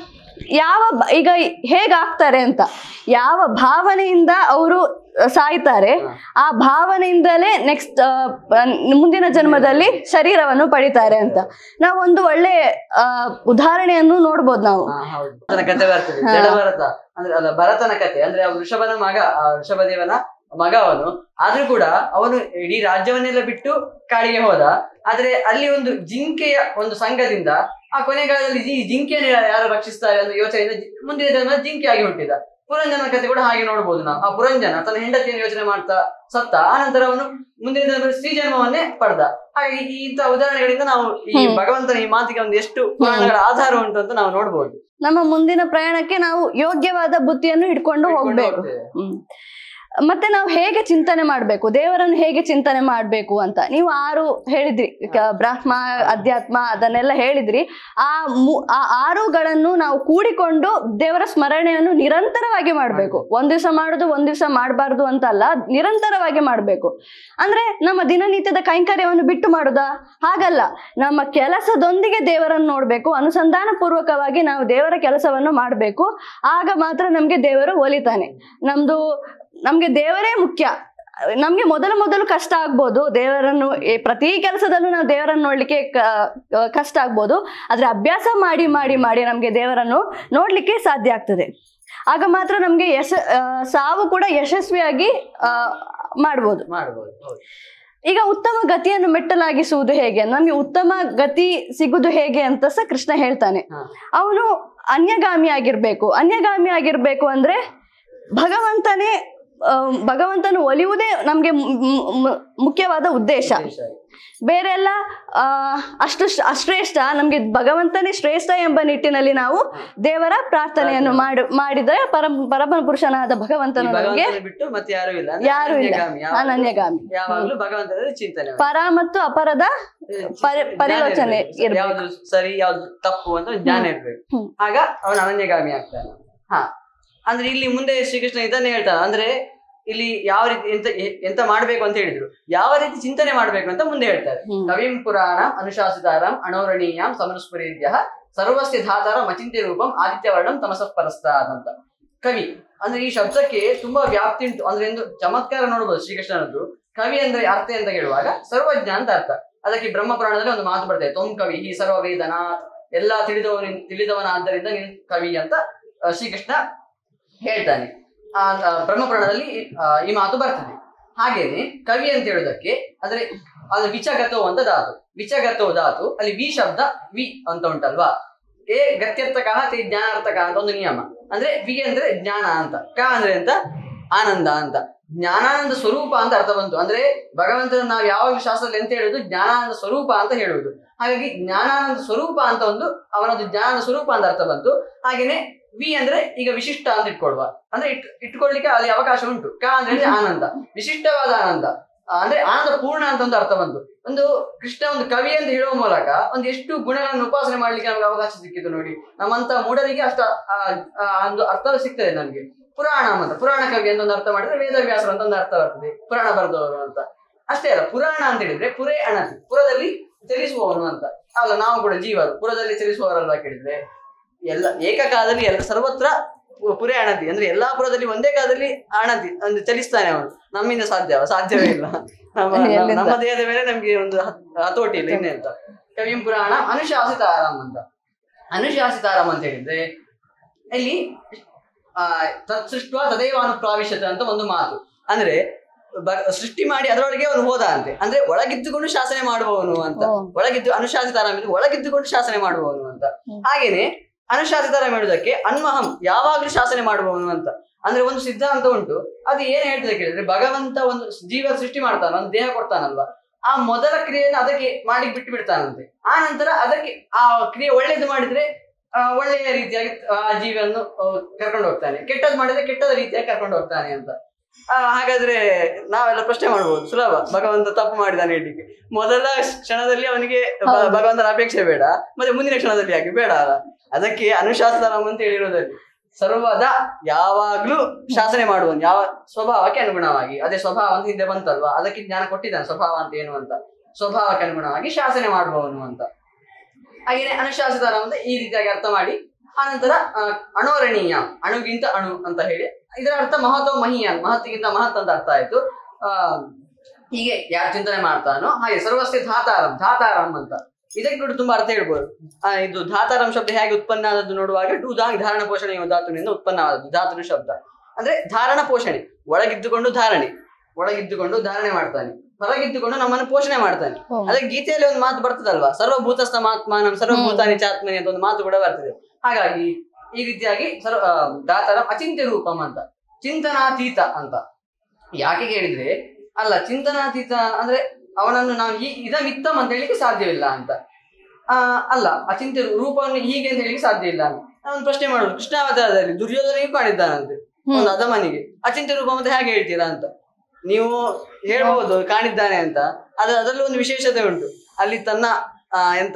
ಯಾವ ಬ- ಈಗ ಹೇಗಾಗ್ತಾರೆ ಅಂತ ಯಾವ ಭಾವನೆಯಿಂದ ಅವರು ಸಾಯ್ತಾರೆ ಆ ಭಾವನೆಯಿಂದಲೇ ನೆಕ್ಸ್ಟ್ ಮುಂದಿನ ಜನ್ಮದಲ್ಲಿ ಶರೀರವನ್ನು ಪಡಿತಾರೆ ಅಂತ ನಾವು ಒಂದು ಒಳ್ಳೆ ಆ, ಉದಾಹರಣೆಯನ್ನು ನೋಡ್ಬೋದು ನಾವು ಹಾ, ಹೌದು ಭರತನ ಕತೆ ಬರ್ತದೆ ಹಾ. ಜಡ ಭರತ ಅಂದ್ರೆ ಅಲ್ಲ ಭರತನ ಕತೆ ಅಂದ್ರೆ ಆ ವೃಷಭನ ಮಗ ಆ ವೃಷಭದೇವನ ಮಗ ಅವನು ಆದ್ರೂ ಕೂಡ ಅವನು ಇಡೀ ರಾಜ್ಯವನ್ನೆಲ್ಲ ಬಿಟ್ಟು ಕಾಡಿಗೆ ಹೋದ ಆದ್ರೆ ಅಲ್ಲಿ ಒಂದು ಜಿಂಕೆಯ ಒಂದು ಸಂಘದಿಂದ ಆ ಕೊನೆಗಾಲದಲ್ಲಿ ಈ ಜಿಂಕೆಯನ್ನು ಯಾರು ರಕ್ಷಿಸ್ತಾರೆ ಅನ್ನೋ ಯೋಚನೆಯಿಂದ ಜಿ- ಮುಂದಿನ ಜನ್ಮ ಜಿಂಕೆಯಾಗಿ ಹುಟ್ಟಿದ ಪುರಂಜನ ಕತೆ ಕೂಡ ಹಾಗೆ ನೋಡ್ಬೋದು ನಾವು ಆ ಪುರಂಜನ ತನ್ನ ಹೆಂಡತಿಯನ್ನು ಯೋಚನೆ ಮಾಡ್ತಾ ಸತ್ತ ಆ ನಂತರ ಅವನು ಮುಂದಿನ ಜನ್ಮದಲ್ಲಿ ಸ್ತ್ರೀ ಜನ್ಮವನ್ನೇ ಪಡೆದ ಹಾಗೆ ಈ ಇಂತಹ ಉದಾಹರಣೆಗಳಿಂದ ನಾವು ಈ ಹ್ಮ್. ಭಗವಂತನ ಈ ಮಾತಿಗೆ ಒಂದು ಎಷ್ಟು ಪುರಾಣಗಳ ಆಧಾರ ಉಂಟು ಅಂತ ನಾವು ನೋಡ್ಬೋದು ನಮ್ಮ ಮುಂದಿನ ಪ್ರಯಾಣಕ್ಕೆ ನಾವು ಯೋಗ್ಯವಾದ ಬುದ್ಧಿಯನ್ನು ಹಿಡ್ಕೊಂಡು ಹಿಡ್ಕೊಂಡು ಹೋಗ್ಬೇಕು ಹೋಗ್ತೇವೆ. ಹ್ಮ್ ಮತ್ತೆ ನಾವು ಹೇಗೆ ಚಿಂತನೆ ಮಾಡಬೇಕು ದೇವರನ್ನು ಹೇಗೆ ಚಿಂತನೆ ಮಾಡಬೇಕು ಅಂತ ನೀವು ಆರು ಹೇಳಿದ್ರಿ ಕ- ಬ್ರಹ್ಮ ಅಧ್ಯಾತ್ಮ ಅದನ್ನೆಲ್ಲ ಹೇಳಿದ್ರಿ ಆ ಮು- ಆ ಆರುಗಳನ್ನು ನಾವು ಕೂಡಿಕೊಂಡು ದೇವರ ಸ್ಮರಣೆಯನ್ನು ನಿರಂತರವಾಗಿ ಮಾಡಬೇಕು ಒಂದ್ ದಿವಸ ಮಾಡುದು ಒಂದ್ ದಿವಸ ಮಾಡಬಾರ್ದು ಅಂತ ಅಲ್ಲ ನಿರಂತರವಾಗಿ ಮಾಡಬೇಕು ಅಂದ್ರೆ ನಮ್ಮ ದಿನನಿತ್ಯದ ಕೈಂಕರ್ಯವನ್ನು ಬಿಟ್ಟು ಮಾಡುದಾ ಹಾಗಲ್ಲ ನಮ್ಮ ಕೆಲಸದೊಂದಿಗೆ ದೇವರನ್ನು ನೋಡ್ಬೇಕು ಅನುಸಂಧಾನ ಪೂರ್ವಕವಾಗಿ ನಾವು ದೇವರ ಕೆಲಸವನ್ನು ಮಾಡಬೇಕು ಆಗ ಮಾತ್ರ ನಮ್ಗೆ ದೇವರು ಒಲಿತಾನೆ ನಮ್ದು ನಮ್ಗೆ ದೇವರೇ ಮುಖ್ಯ ನಮ್ಗೆ ಮೊದಲು ಮೊದಲು ಕಷ್ಟ ಆಗ್ಬೋದು ದೇವರನ್ನು ಈ ಪ್ರತಿ ಕೆಲಸದಲ್ಲೂ ನಾವು ದೇವರನ್ನು ನೋಡ್ಲಿಕ್ಕೆ ಕ- ಕ- ಕಷ್ಟ ಆಗ್ಬೋದು ಆದ್ರೆ ಅಭ್ಯಾಸ ಮಾಡಿ ಮಾಡಿ ಮಾಡಿ ನಮ್ಗೆ ದೇವರನ್ನು ನೋಡ್ಲಿಕ್ಕೆ ಸಾಧ್ಯ ಆಗ್ತದೆ ಆಗ ಮಾತ್ರ ನಮ್ಗೆ ಯಶ ಆ, ಸಾವು ಕೂಡ ಯಶಸ್ವಿಯಾಗಿ ಆ, ಮಾಡ್ಬೋದು ಮಾಡ್ಬೋದು ಹೌದು ಈಗ ಉತ್ತಮ ಗತಿಯನ್ನು ಮೆಟ್ಟಲಾಗಿಸುವುದು ಹೇಗೆ ನಮ್ಗೆ ಉತ್ತಮ ಗತಿ ಸಿಗುದು ಹೇಗೆ ಅಂತ ಸಹ ಕೃಷ್ಣ ಹೇಳ್ತಾನೆ ಹಾ. ಅವನು ಅನ್ಯಗಾಮಿ ಆಗಿರ್ಬೇಕು ಅನ್ಯಗಾಮಿ ಆಗಿರ್ಬೇಕು ಅಂದ್ರೆ ಭಗವಂತನೇ ಆ, ಭಗವಂತನು ಒಲಿಯುವುದೇ ನಮ್ಗೆ ಮು- ಮು- ಮು- ಮುಖ್ಯವಾದ ಉದ್ದೇಶ ಉದ್ದೇಶ ಆಗಿ. ಬೇರೆ ಎಲ್ಲ ಆ, ಅಷ್ಟು ಶ್ರ- ಅಶ್ರೇಷ್ಠ ನಮ್ಗೆ ಭಗವಂತನೇ ಶ್ರೇಷ್ಠ ಎಂಬ ನಿಟ್ಟಿನಲ್ಲಿ ನಾವು ದೇವರ ಪ್ರಾರ್ಥನೆಯನ್ನು ಮಾಡು ಮಾಡಿದರೆ ಪರಮ ಪರಮ ಪುರುಷನಾದ ಈ ಭಗವಂತನು ನಮಗೆ ಭಗವಂತನ ಬಿಟ್ಟು ಮತ್ತೆ ಯಾರು ಇಲ್ಲ ಅಂದ್ರೆ ಯಾರೂ ಇಲ್ಲ. ಅನನ್ಯಗಾಮಿ. ಯಾವಾಗ್ಲೂ- ಅನನ್ಯಗಾಮಿ. ಯಾವಾಗ್ಲೂ ಭಗವಂತನ ಚಿಂತನೆ ಮಾಡಿ. ಪರ ಮತ್ತು ಅಪರದ ಪರಿ- ಜ್ಞಾನ ಪರಿಲೋಚನೆ ಇರ್ಬೇಕು. ಇರ್ಬೇಕು. ಯಾವ್ದು ಸರಿ ಯಾವ್ದು ತಪ್ಪು ಅಂತ ಒಂದು ಜ್ಞಾನ ಇರ್ಬೇಕು ಹ್ಮ್. ಆಗ ಅವನ ಅನನ್ಯಗಾಮಿ ಆಗ್ತಾನೆ ಹಾ ಅಂದ್ರೆ ಇಲ್ಲಿ ಮುಂದೆ ಶ್ರೀಕೃಷ್ಣ ಇದನ್ನೇ ಹೇಳ್ತಾನೆ ಅಂದ್ರೆ ಇಲ್ಲಿ ಯಾವ ರೀತಿ ಎಂತ ಎ- ಎಂತ ಮಾಡ್ಬೇಕು ಅಂತ ಹೇಳಿದ್ರು ಯಾವ ರೀತಿ ಚಿಂತನೆ ಮಾಡ್ಬೇಕು ಅಂತ ಮುಂದೆ ಹೇಳ್ತಾರೆ ಹ್ಮ್. ಕವಿಂ ಪುರಾಣ ಅನುಶಾಸಿತಾರಂ ಅಣೌರಣೀಯಂ ಸಮನುಸ್ಮರೇದ್ಯ ಸರ್ವಸ್ಯ ಧಾತಾರಂ ಅಚಿಂತ್ಯ ರೂಪಂ ಆದಿತ್ಯವರ್ಣಂ ತಮಸಃ ಪರಸ್ತಾತ್ ಅಂತ ಕವಿ ಅಂದ್ರೆ ಈ ಶಬ್ದಕ್ಕೆ ತುಂಬಾ ವ್ಯಾಪ್ತಿ ಉಂಟು ಅಂದ್ರೆ ಒಂದು ಚಮತ್ಕಾರ ನೋಡಬಹುದು ಶ್ರೀಕೃಷ್ಣನದ್ದು ಕವಿ ಅಂದ್ರೆ ಅರ್ಥ ಅಂತ ಹೇಳುವಾಗ ಸರ್ವಜ್ಞ ಅಂತ ಅರ್ಥ ಅದಕ್ಕೆ ಬ್ರಹ್ಮ ಪುರಾಣದಲ್ಲಿ ಒಂದು ಮಾತು ಬರ್ತದೆ ತೊಂ ಕವಿ ಈ ಸರ್ವ ವೇದನ ಎಲ್ಲಾ ತಿಳಿದವನ ತಿಳಿದವನಾದ್ದರಿಂದ ನೀನು ಕವಿ ಅಂತ ಆ, ಶ್ರೀಕೃಷ್ಣ ಹೇಳ್ತಾನೆ ಆ ಆ, ಬ್ರಹ್ಮ ಪುರಾಣದಲ್ಲಿ ಆ, ಈ ಮಾತು ಬರ್ತದೆ ಹಾಗೇನೆ ಕವಿ ಅಂತ ಹೇಳೋದಕ್ಕೆ ಅಂದ್ರೆ ಅದು ವಿಚಗತೋ ಅಂತ ಧಾತು ವಿಚಗತೋ ಧಾತು ಅಲ್ಲಿ ವಿ ಶಬ್ದ ವಿ ಅಂತ ಉಂಟಲ್ವಾ ಏ ಗತ್ಯರ್ಥಕ ತೇ ಜ್ಞಾನಾರ್ಥಕ ಅಂತ ಒಂದು ನಿಯಮ ಅಂದ್ರೆ ವಿ ಅಂದ್ರೆ ಜ್ಞಾನ ಅಂತ ಕ ಅಂದ್ರೆ ಅಂತ ಆನಂದ ಅಂತ ಜ್ಞಾನಾನಂದ ಸ್ವರೂಪ ಅಂತ ಅರ್ಥ ಬಂತು ಅಂದ್ರೆ ಭಗವಂತನ ನಾವು ಯಾವ ಶಾಸ್ತ್ರದಲ್ಲಿ ಎಂತ ಹೇಳುದು ಜ್ಞಾನಾನಂದ ಸ್ವರೂಪ ಅಂತ ಹೇಳುವುದು ಹಾಗಾಗಿ ಜ್ಞಾನಾನಂದ ಸ್ವರೂಪ ಅಂತ ಒಂದು ಅವನದು ಜ್ಞಾನದ ಸ್ವರೂಪ ಅಂತ ಅರ್ಥ ಬಂತು ಹಾಗೇನೆ ವಿ ಅಂದ್ರೆ ಈಗ ವಿಶಿಷ್ಟ ಅಂತ ಇಟ್ಕೊಳ್ವಾ ಅಂದ್ರೆ ಇಟ್ ಇಟ್ಕೊಳ್ಲಿಕ್ಕೆ ಅಲ್ಲಿ ಅವಕಾಶ ಉಂಟು ಕ ಅಂದ್ರೆ ಆನಂದ ವಿಶಿಷ್ಟವಾದ ಆನಂದ ಆ, ಅಂದ್ರೆ ಆನಂದ ಪೂರ್ಣ ಅಂತ ಒಂದು ಅರ್ಥ ಬಂತು ಒಂದು ಕೃಷ್ಣ ಒಂದು ಕವಿ ಅಂತ ಹೇಳುವ ಮೂಲಕ ಒಂದು ಎಷ್ಟು ಗುಣಗಳನ್ನು ಉಪಾಸನೆ ಮಾಡ್ಲಿಕ್ಕೆ ನಮ್ಗೆ ಅವಕಾಶ ಸಿಕ್ಕಿತು ನೋಡಿ ನಮ್ಮಂತ ಮೂಢರಿಗೆ ಅಷ್ಟ ಆ, ಆ, ಒಂದು ಅರ್ಥ ಸಿಗ್ತದೆ ನಮ್ಗೆ ಪುರಾಣ ಅಂತ ಪುರಾಣ ಕವಿ ಅಂತ ಒಂದು ಅರ್ಥ ಮಾಡಿದ್ರೆ ವೇದವ್ಯಾಸರು ಅಂತ ಒಂದು ಅರ್ಥ ಬರ್ತದೆ ಪುರಾಣ ಬರೆದವರು ಅಂತ ಅಷ್ಟೇ ಅಲ್ಲ ಪುರಾಣ ಅಂತ ಹೇಳಿದ್ರೆ ಪುರೇ ಅಣತಿ ಪುರದಲ್ಲಿ ಚಲಿಸುವವನು ಅಂತ ಅಲ್ಲ ನಾವು ಕೂಡ ಜೀವರು ಪುರದಲ್ಲಿ ಚಲಿಸುವವರಲ್ವಾ ಕೇಳಿದ್ರೆ ಎಲ್ಲ ಏಕಕಾಲದಲ್ಲಿ ಎಲ್ಲ ಸರ್ವತ್ರ ಪು- ಪುರೇ ಅಣತಿ ಅಂದ್ರೆ ಎಲ್ಲಾ ಪುರದಲ್ಲಿ ಒಂದೇ ಕಾಲದಲ್ಲಿ ಅಣತಿ ಅಂದ್ರೆ ಚಲಿಸ್ತಾನೆ ಅವನು ನಮ್ಮಿಂದ ಸಾಧ್ಯ ಸಾಧ್ಯವೇ ಇಲ್ಲ ನಮ್ಮ ನಮ್ಮ- ಎಲ್ಲಿಂದ? ನಮ್ಮ ದೇಹದ ಮೇಲೆ ನಮ್ಗೆ ಒಂದು ಹತ್- ಹತೋಟಿ ಇಲ್ಲ ಇನ್ನೇ ಅಂತ ಕವಿಂ ಪುರಾಣ ಅನುಶಾಸಿತಾರಾಮ್ ಅಂತ ಅನುಶಾಸಿತಾರಾಮ್ ಅಂತ ಹೇಳಿದ್ರೆ ಇಲ್ಲಿ ಆ ತತ್ ಸೃಷ್ಟ ತದೇವ ಅನುಪ್ರಾವಿಶತ ಅಂತ ಒಂದು ಮಾತು ಅಂದ್ರೆ ಬ- ಸೃಷ್ಟಿ ಮಾಡಿ ಅದರೊಳಗೆ ಅವನು ಹೋದ ಅಂತೆ ಅಂದ್ರೆ ಒಳಗಿದ್ದುಕೊಂಡು ಶಾಸನೆ ಮಾಡುವವನು ಅಂತ ಓ. ಒಳಗಿದ್ದು ಅನುಶಾಸಿತಾರಾಮ್ ಇದು ಒಳಗಿದ್ದುಕೊಂಡು ಶಾಸನೆ ಮಾಡುವವನು ಅಂತ ಹ್ಮ್. ಹಾಗೇನೆ ಅನುಶಾಸಿತಾರಾಮ್ ಹೇಳುವುದಕ್ಕೆ ಅನ್ವಹಂ ಯಾವಾಗ್ಲೂ ಶಾಸನೆ ಮಾಡುವವನು ಅಂತ ಅಂದ್ರೆ ಒಂದು ಸಿದ್ಧಾಂತ ಉಂಟು ಅದು ಏನ್ ಹೇಳ್ತದೆ ಕೇಳಿದ್ರೆ ಭಗವಂತ ಒಂದು ಜೀವ ಸೃಷ್ಟಿ ಮಾಡ್ತಾನ ಒಂದು ದೇಹ ಕೊಡ್ತಾನಲ್ವಾ ಆ ಮೊದಲ ಕ್ರಿಯೆಯನ್ನು ಅದಕ್ಕೆ ಮಾಡಿ ಬಿಟ್ಟು ಬಿಡ್ತಾನಂತೆ ಆ ನಂತರ ಅದಕ್ಕೆ ಆ ಕ್ರಿಯೆ ಒಳ್ಳೇದು ಮಾಡಿದ್ರೆ ಆ, ಒಳ್ಳೆಯ ರೀತಿಯಾಗಿ ಆ ಜೀವಿಯನ್ನು ಆ, ಕರ್ಕೊಂಡು ಹೋಗ್ತಾನೆ ಕೆಟ್ಟದ್ದು ಮಾಡಿದ್ರೆ ಕೆಟ್ಟದ ರೀತಿಯಾಗಿ ಕರ್ಕೊಂಡು ಹೋಗ್ತಾನೆ ಅಂತ ಆ, ಹಾಗಾದ್ರೆ ನಾವೆಲ್ಲ ಪ್ರಶ್ನೆ ಮಾಡ್ಬೋದು ಸುಲಭ ಭಗವಂತ ತಪ್ಪು ಮಾಡಿದಾನೆ ಹೇಳಲಿಕ್ಕೆ ಮೊದಲ ಕ್ಷಣದಲ್ಲಿ ಅವನಿಗೆ ಭ- ಹೌದು. ಭಗವಂತನ ಅಪೇಕ್ಷೆ ಬೇಡ ಮತ್ತೆ ಮುಂದಿನ ಕ್ಷಣದಲ್ಲಿ ಯಾಕೆ ಬೇಡ ಅಲ್ಲ ಅದಕ್ಕೆ ಅನುಶಾಸನಂ ಅಂತ ಹೇಳಿರೋದಲ್ಲಿ ಸರ್ವದಾ ಯಾವಾಗ್ಲೂ ಶಾಸನೆ ಮಾಡುವನು ಯಾವ ಸ್ವಭಾವಕ್ಕೆ ಅನುಗುಣವಾಗಿ ಅದೇ ಸ್ವಭಾವ ಅಂತ ಹಿಂದೆ ಬಂತಲ್ವಾ ಅದಕ್ಕೆ ಜ್ಞಾನ ಕೊಟ್ಟಿದ್ದಾನೆ ಸ್ವಭಾವ ಅಂತ ಏನು ಅಂತ ಸ್ವಭಾವಕ್ಕೆ ಅನುಗುಣವಾಗಿ ಶಾಸನೆ ಮಾಡುವವನು ಅಂತ ಹಾಗೇನೆ ಅನುಶಾಸಿತಾರ ಅಂತ ಈ ರೀತಿಯಾಗಿ ಅರ್ಥ ಮಾಡಿ ಆನಂತರ ಆ, ಅಣೋರಣೀಯ ಅಣುಗಿಂತ ಅಣು ಅಂತ ಹೇಳಿ ಇದರ ಅರ್ಥ ಮಹತ್ವ ಮಹೀಯಾನ್ ಮಹತ್ತಿಗಿಂತ ಮಹತ್ ಅಂತ ಅರ್ಥ ಆಯ್ತು ಆ ಹೀಗೆ ಯಾರು ಚಿಂತನೆ ಮಾಡ್ತಾನೋ ಹಾಗೆ ಸರ್ವಸ್ಯ ಧಾತಾರಂ ಧಾತಾರಂ ಅಂತ ಇದಕ್ಕೆ ಕೂಡ ತುಂಬಾ ಅರ್ಥ ಹೇಳ್ಬೋದು ಆ, ಇದು ಧಾತಾರಂ ಶಬ್ದ ಹೇಗೆ ಉತ್ಪನ್ನ ಆದದ್ದು ನೋಡುವಾಗ ಡೂದಾಂಗ್ ಧಾರಣ ಪೋಷಣೆ ಎಂಬ ಧಾತುವಿನಿಂದ ಉತ್ಪನ್ನವಾದದ್ದು ಧಾತು ಶಬ್ದ ಅಂದ್ರೆ ಧಾರಣ ಪೋಷಣೆ ಒಳಗಿದ್ದುಕೊಂಡು ಧಾರಣೆ ಒಳಗಿದ್ದುಕೊಂಡು ಧಾರಣೆ ಮಾಡ್ತಾನೆ ಹೊರಗಿದ್ದುಕೊಂಡು ನಮ್ಮನ್ನು ಪೋಷಣೆ ಮಾಡ್ತಾನೆ ಹ್ಮ್. ಅದೇ ಗೀತೆಯಲ್ಲಿ ಒಂದು ಮಾತು ಬರ್ತದಲ್ವಾ ಸರ್ವಭೂತಸ್ಥ ಮಾತ್ಮಾನಂ ಸರ್ವಭೂತಾನಿ ಚಾತ್ಮನಿ ಅಂತ ಒಂದು ಮಾತು ಕೂಡ ಬರ್ತದೆ ಹಾಗಾಗಿ ಈ ರೀತಿಯಾಗಿ ಸರ್ವ ಆ, ದಾತರ ಅಚಿಂತ್ಯ ರೂಪಂ ಅಂತ ಚಿಂತನಾತೀತ ಅಂತ ಯಾಕೆ ಕೇಳಿದ್ರೆ ಅಲ್ಲ ಚಿಂತನಾತೀತ ಅಂದ್ರೆ ಅವನನ್ನು ನಾವು ಈ ಇದ ಮಿತ್ತಂ ಅಂತ ಹೇಳಿಕ್ಕೆ ಸಾಧ್ಯವಿಲ್ಲ ಅಂತ ಆ ಅಲ್ಲ ಅಚಿಂತ್ಯ ರೂಪವನ್ನು ಹೀಗೆ ಅಂತ ಹೇಳಿಕ್ಕೆ ಸಾಧ್ಯ ಇಲ್ಲ ಅಂತ ನಾನು ಒಂದು ಪ್ರಶ್ನೆ ಮಾಡೋದು ಕೃಷ್ಣಾವತಾರದಲ್ಲಿ ದುರ್ಯೋಧನಿಗೂ ಕಾಣಿದ್ದಾನಂತೆ ಹ್ಮ್. ಒಂದು ಅಧಮನಿಗೆ ಅಚಿಂತ್ಯ ರೂಪಂ ಅಂತ ಹೇಗೆ ಹೇಳ್ತೀರಾ ಅಂತ ನೀವು ಹೇಳ್ಬಹುದು ಕಾಣಿದ್ದಾನೆ ಅಂತ ಅದ್ರ ಅದರಲ್ಲೂ ಒಂದು ವಿಶೇಷತೆ ಉಂಟು ಅಲ್ಲಿ ತನ್ನ ಆ, ಎಂತ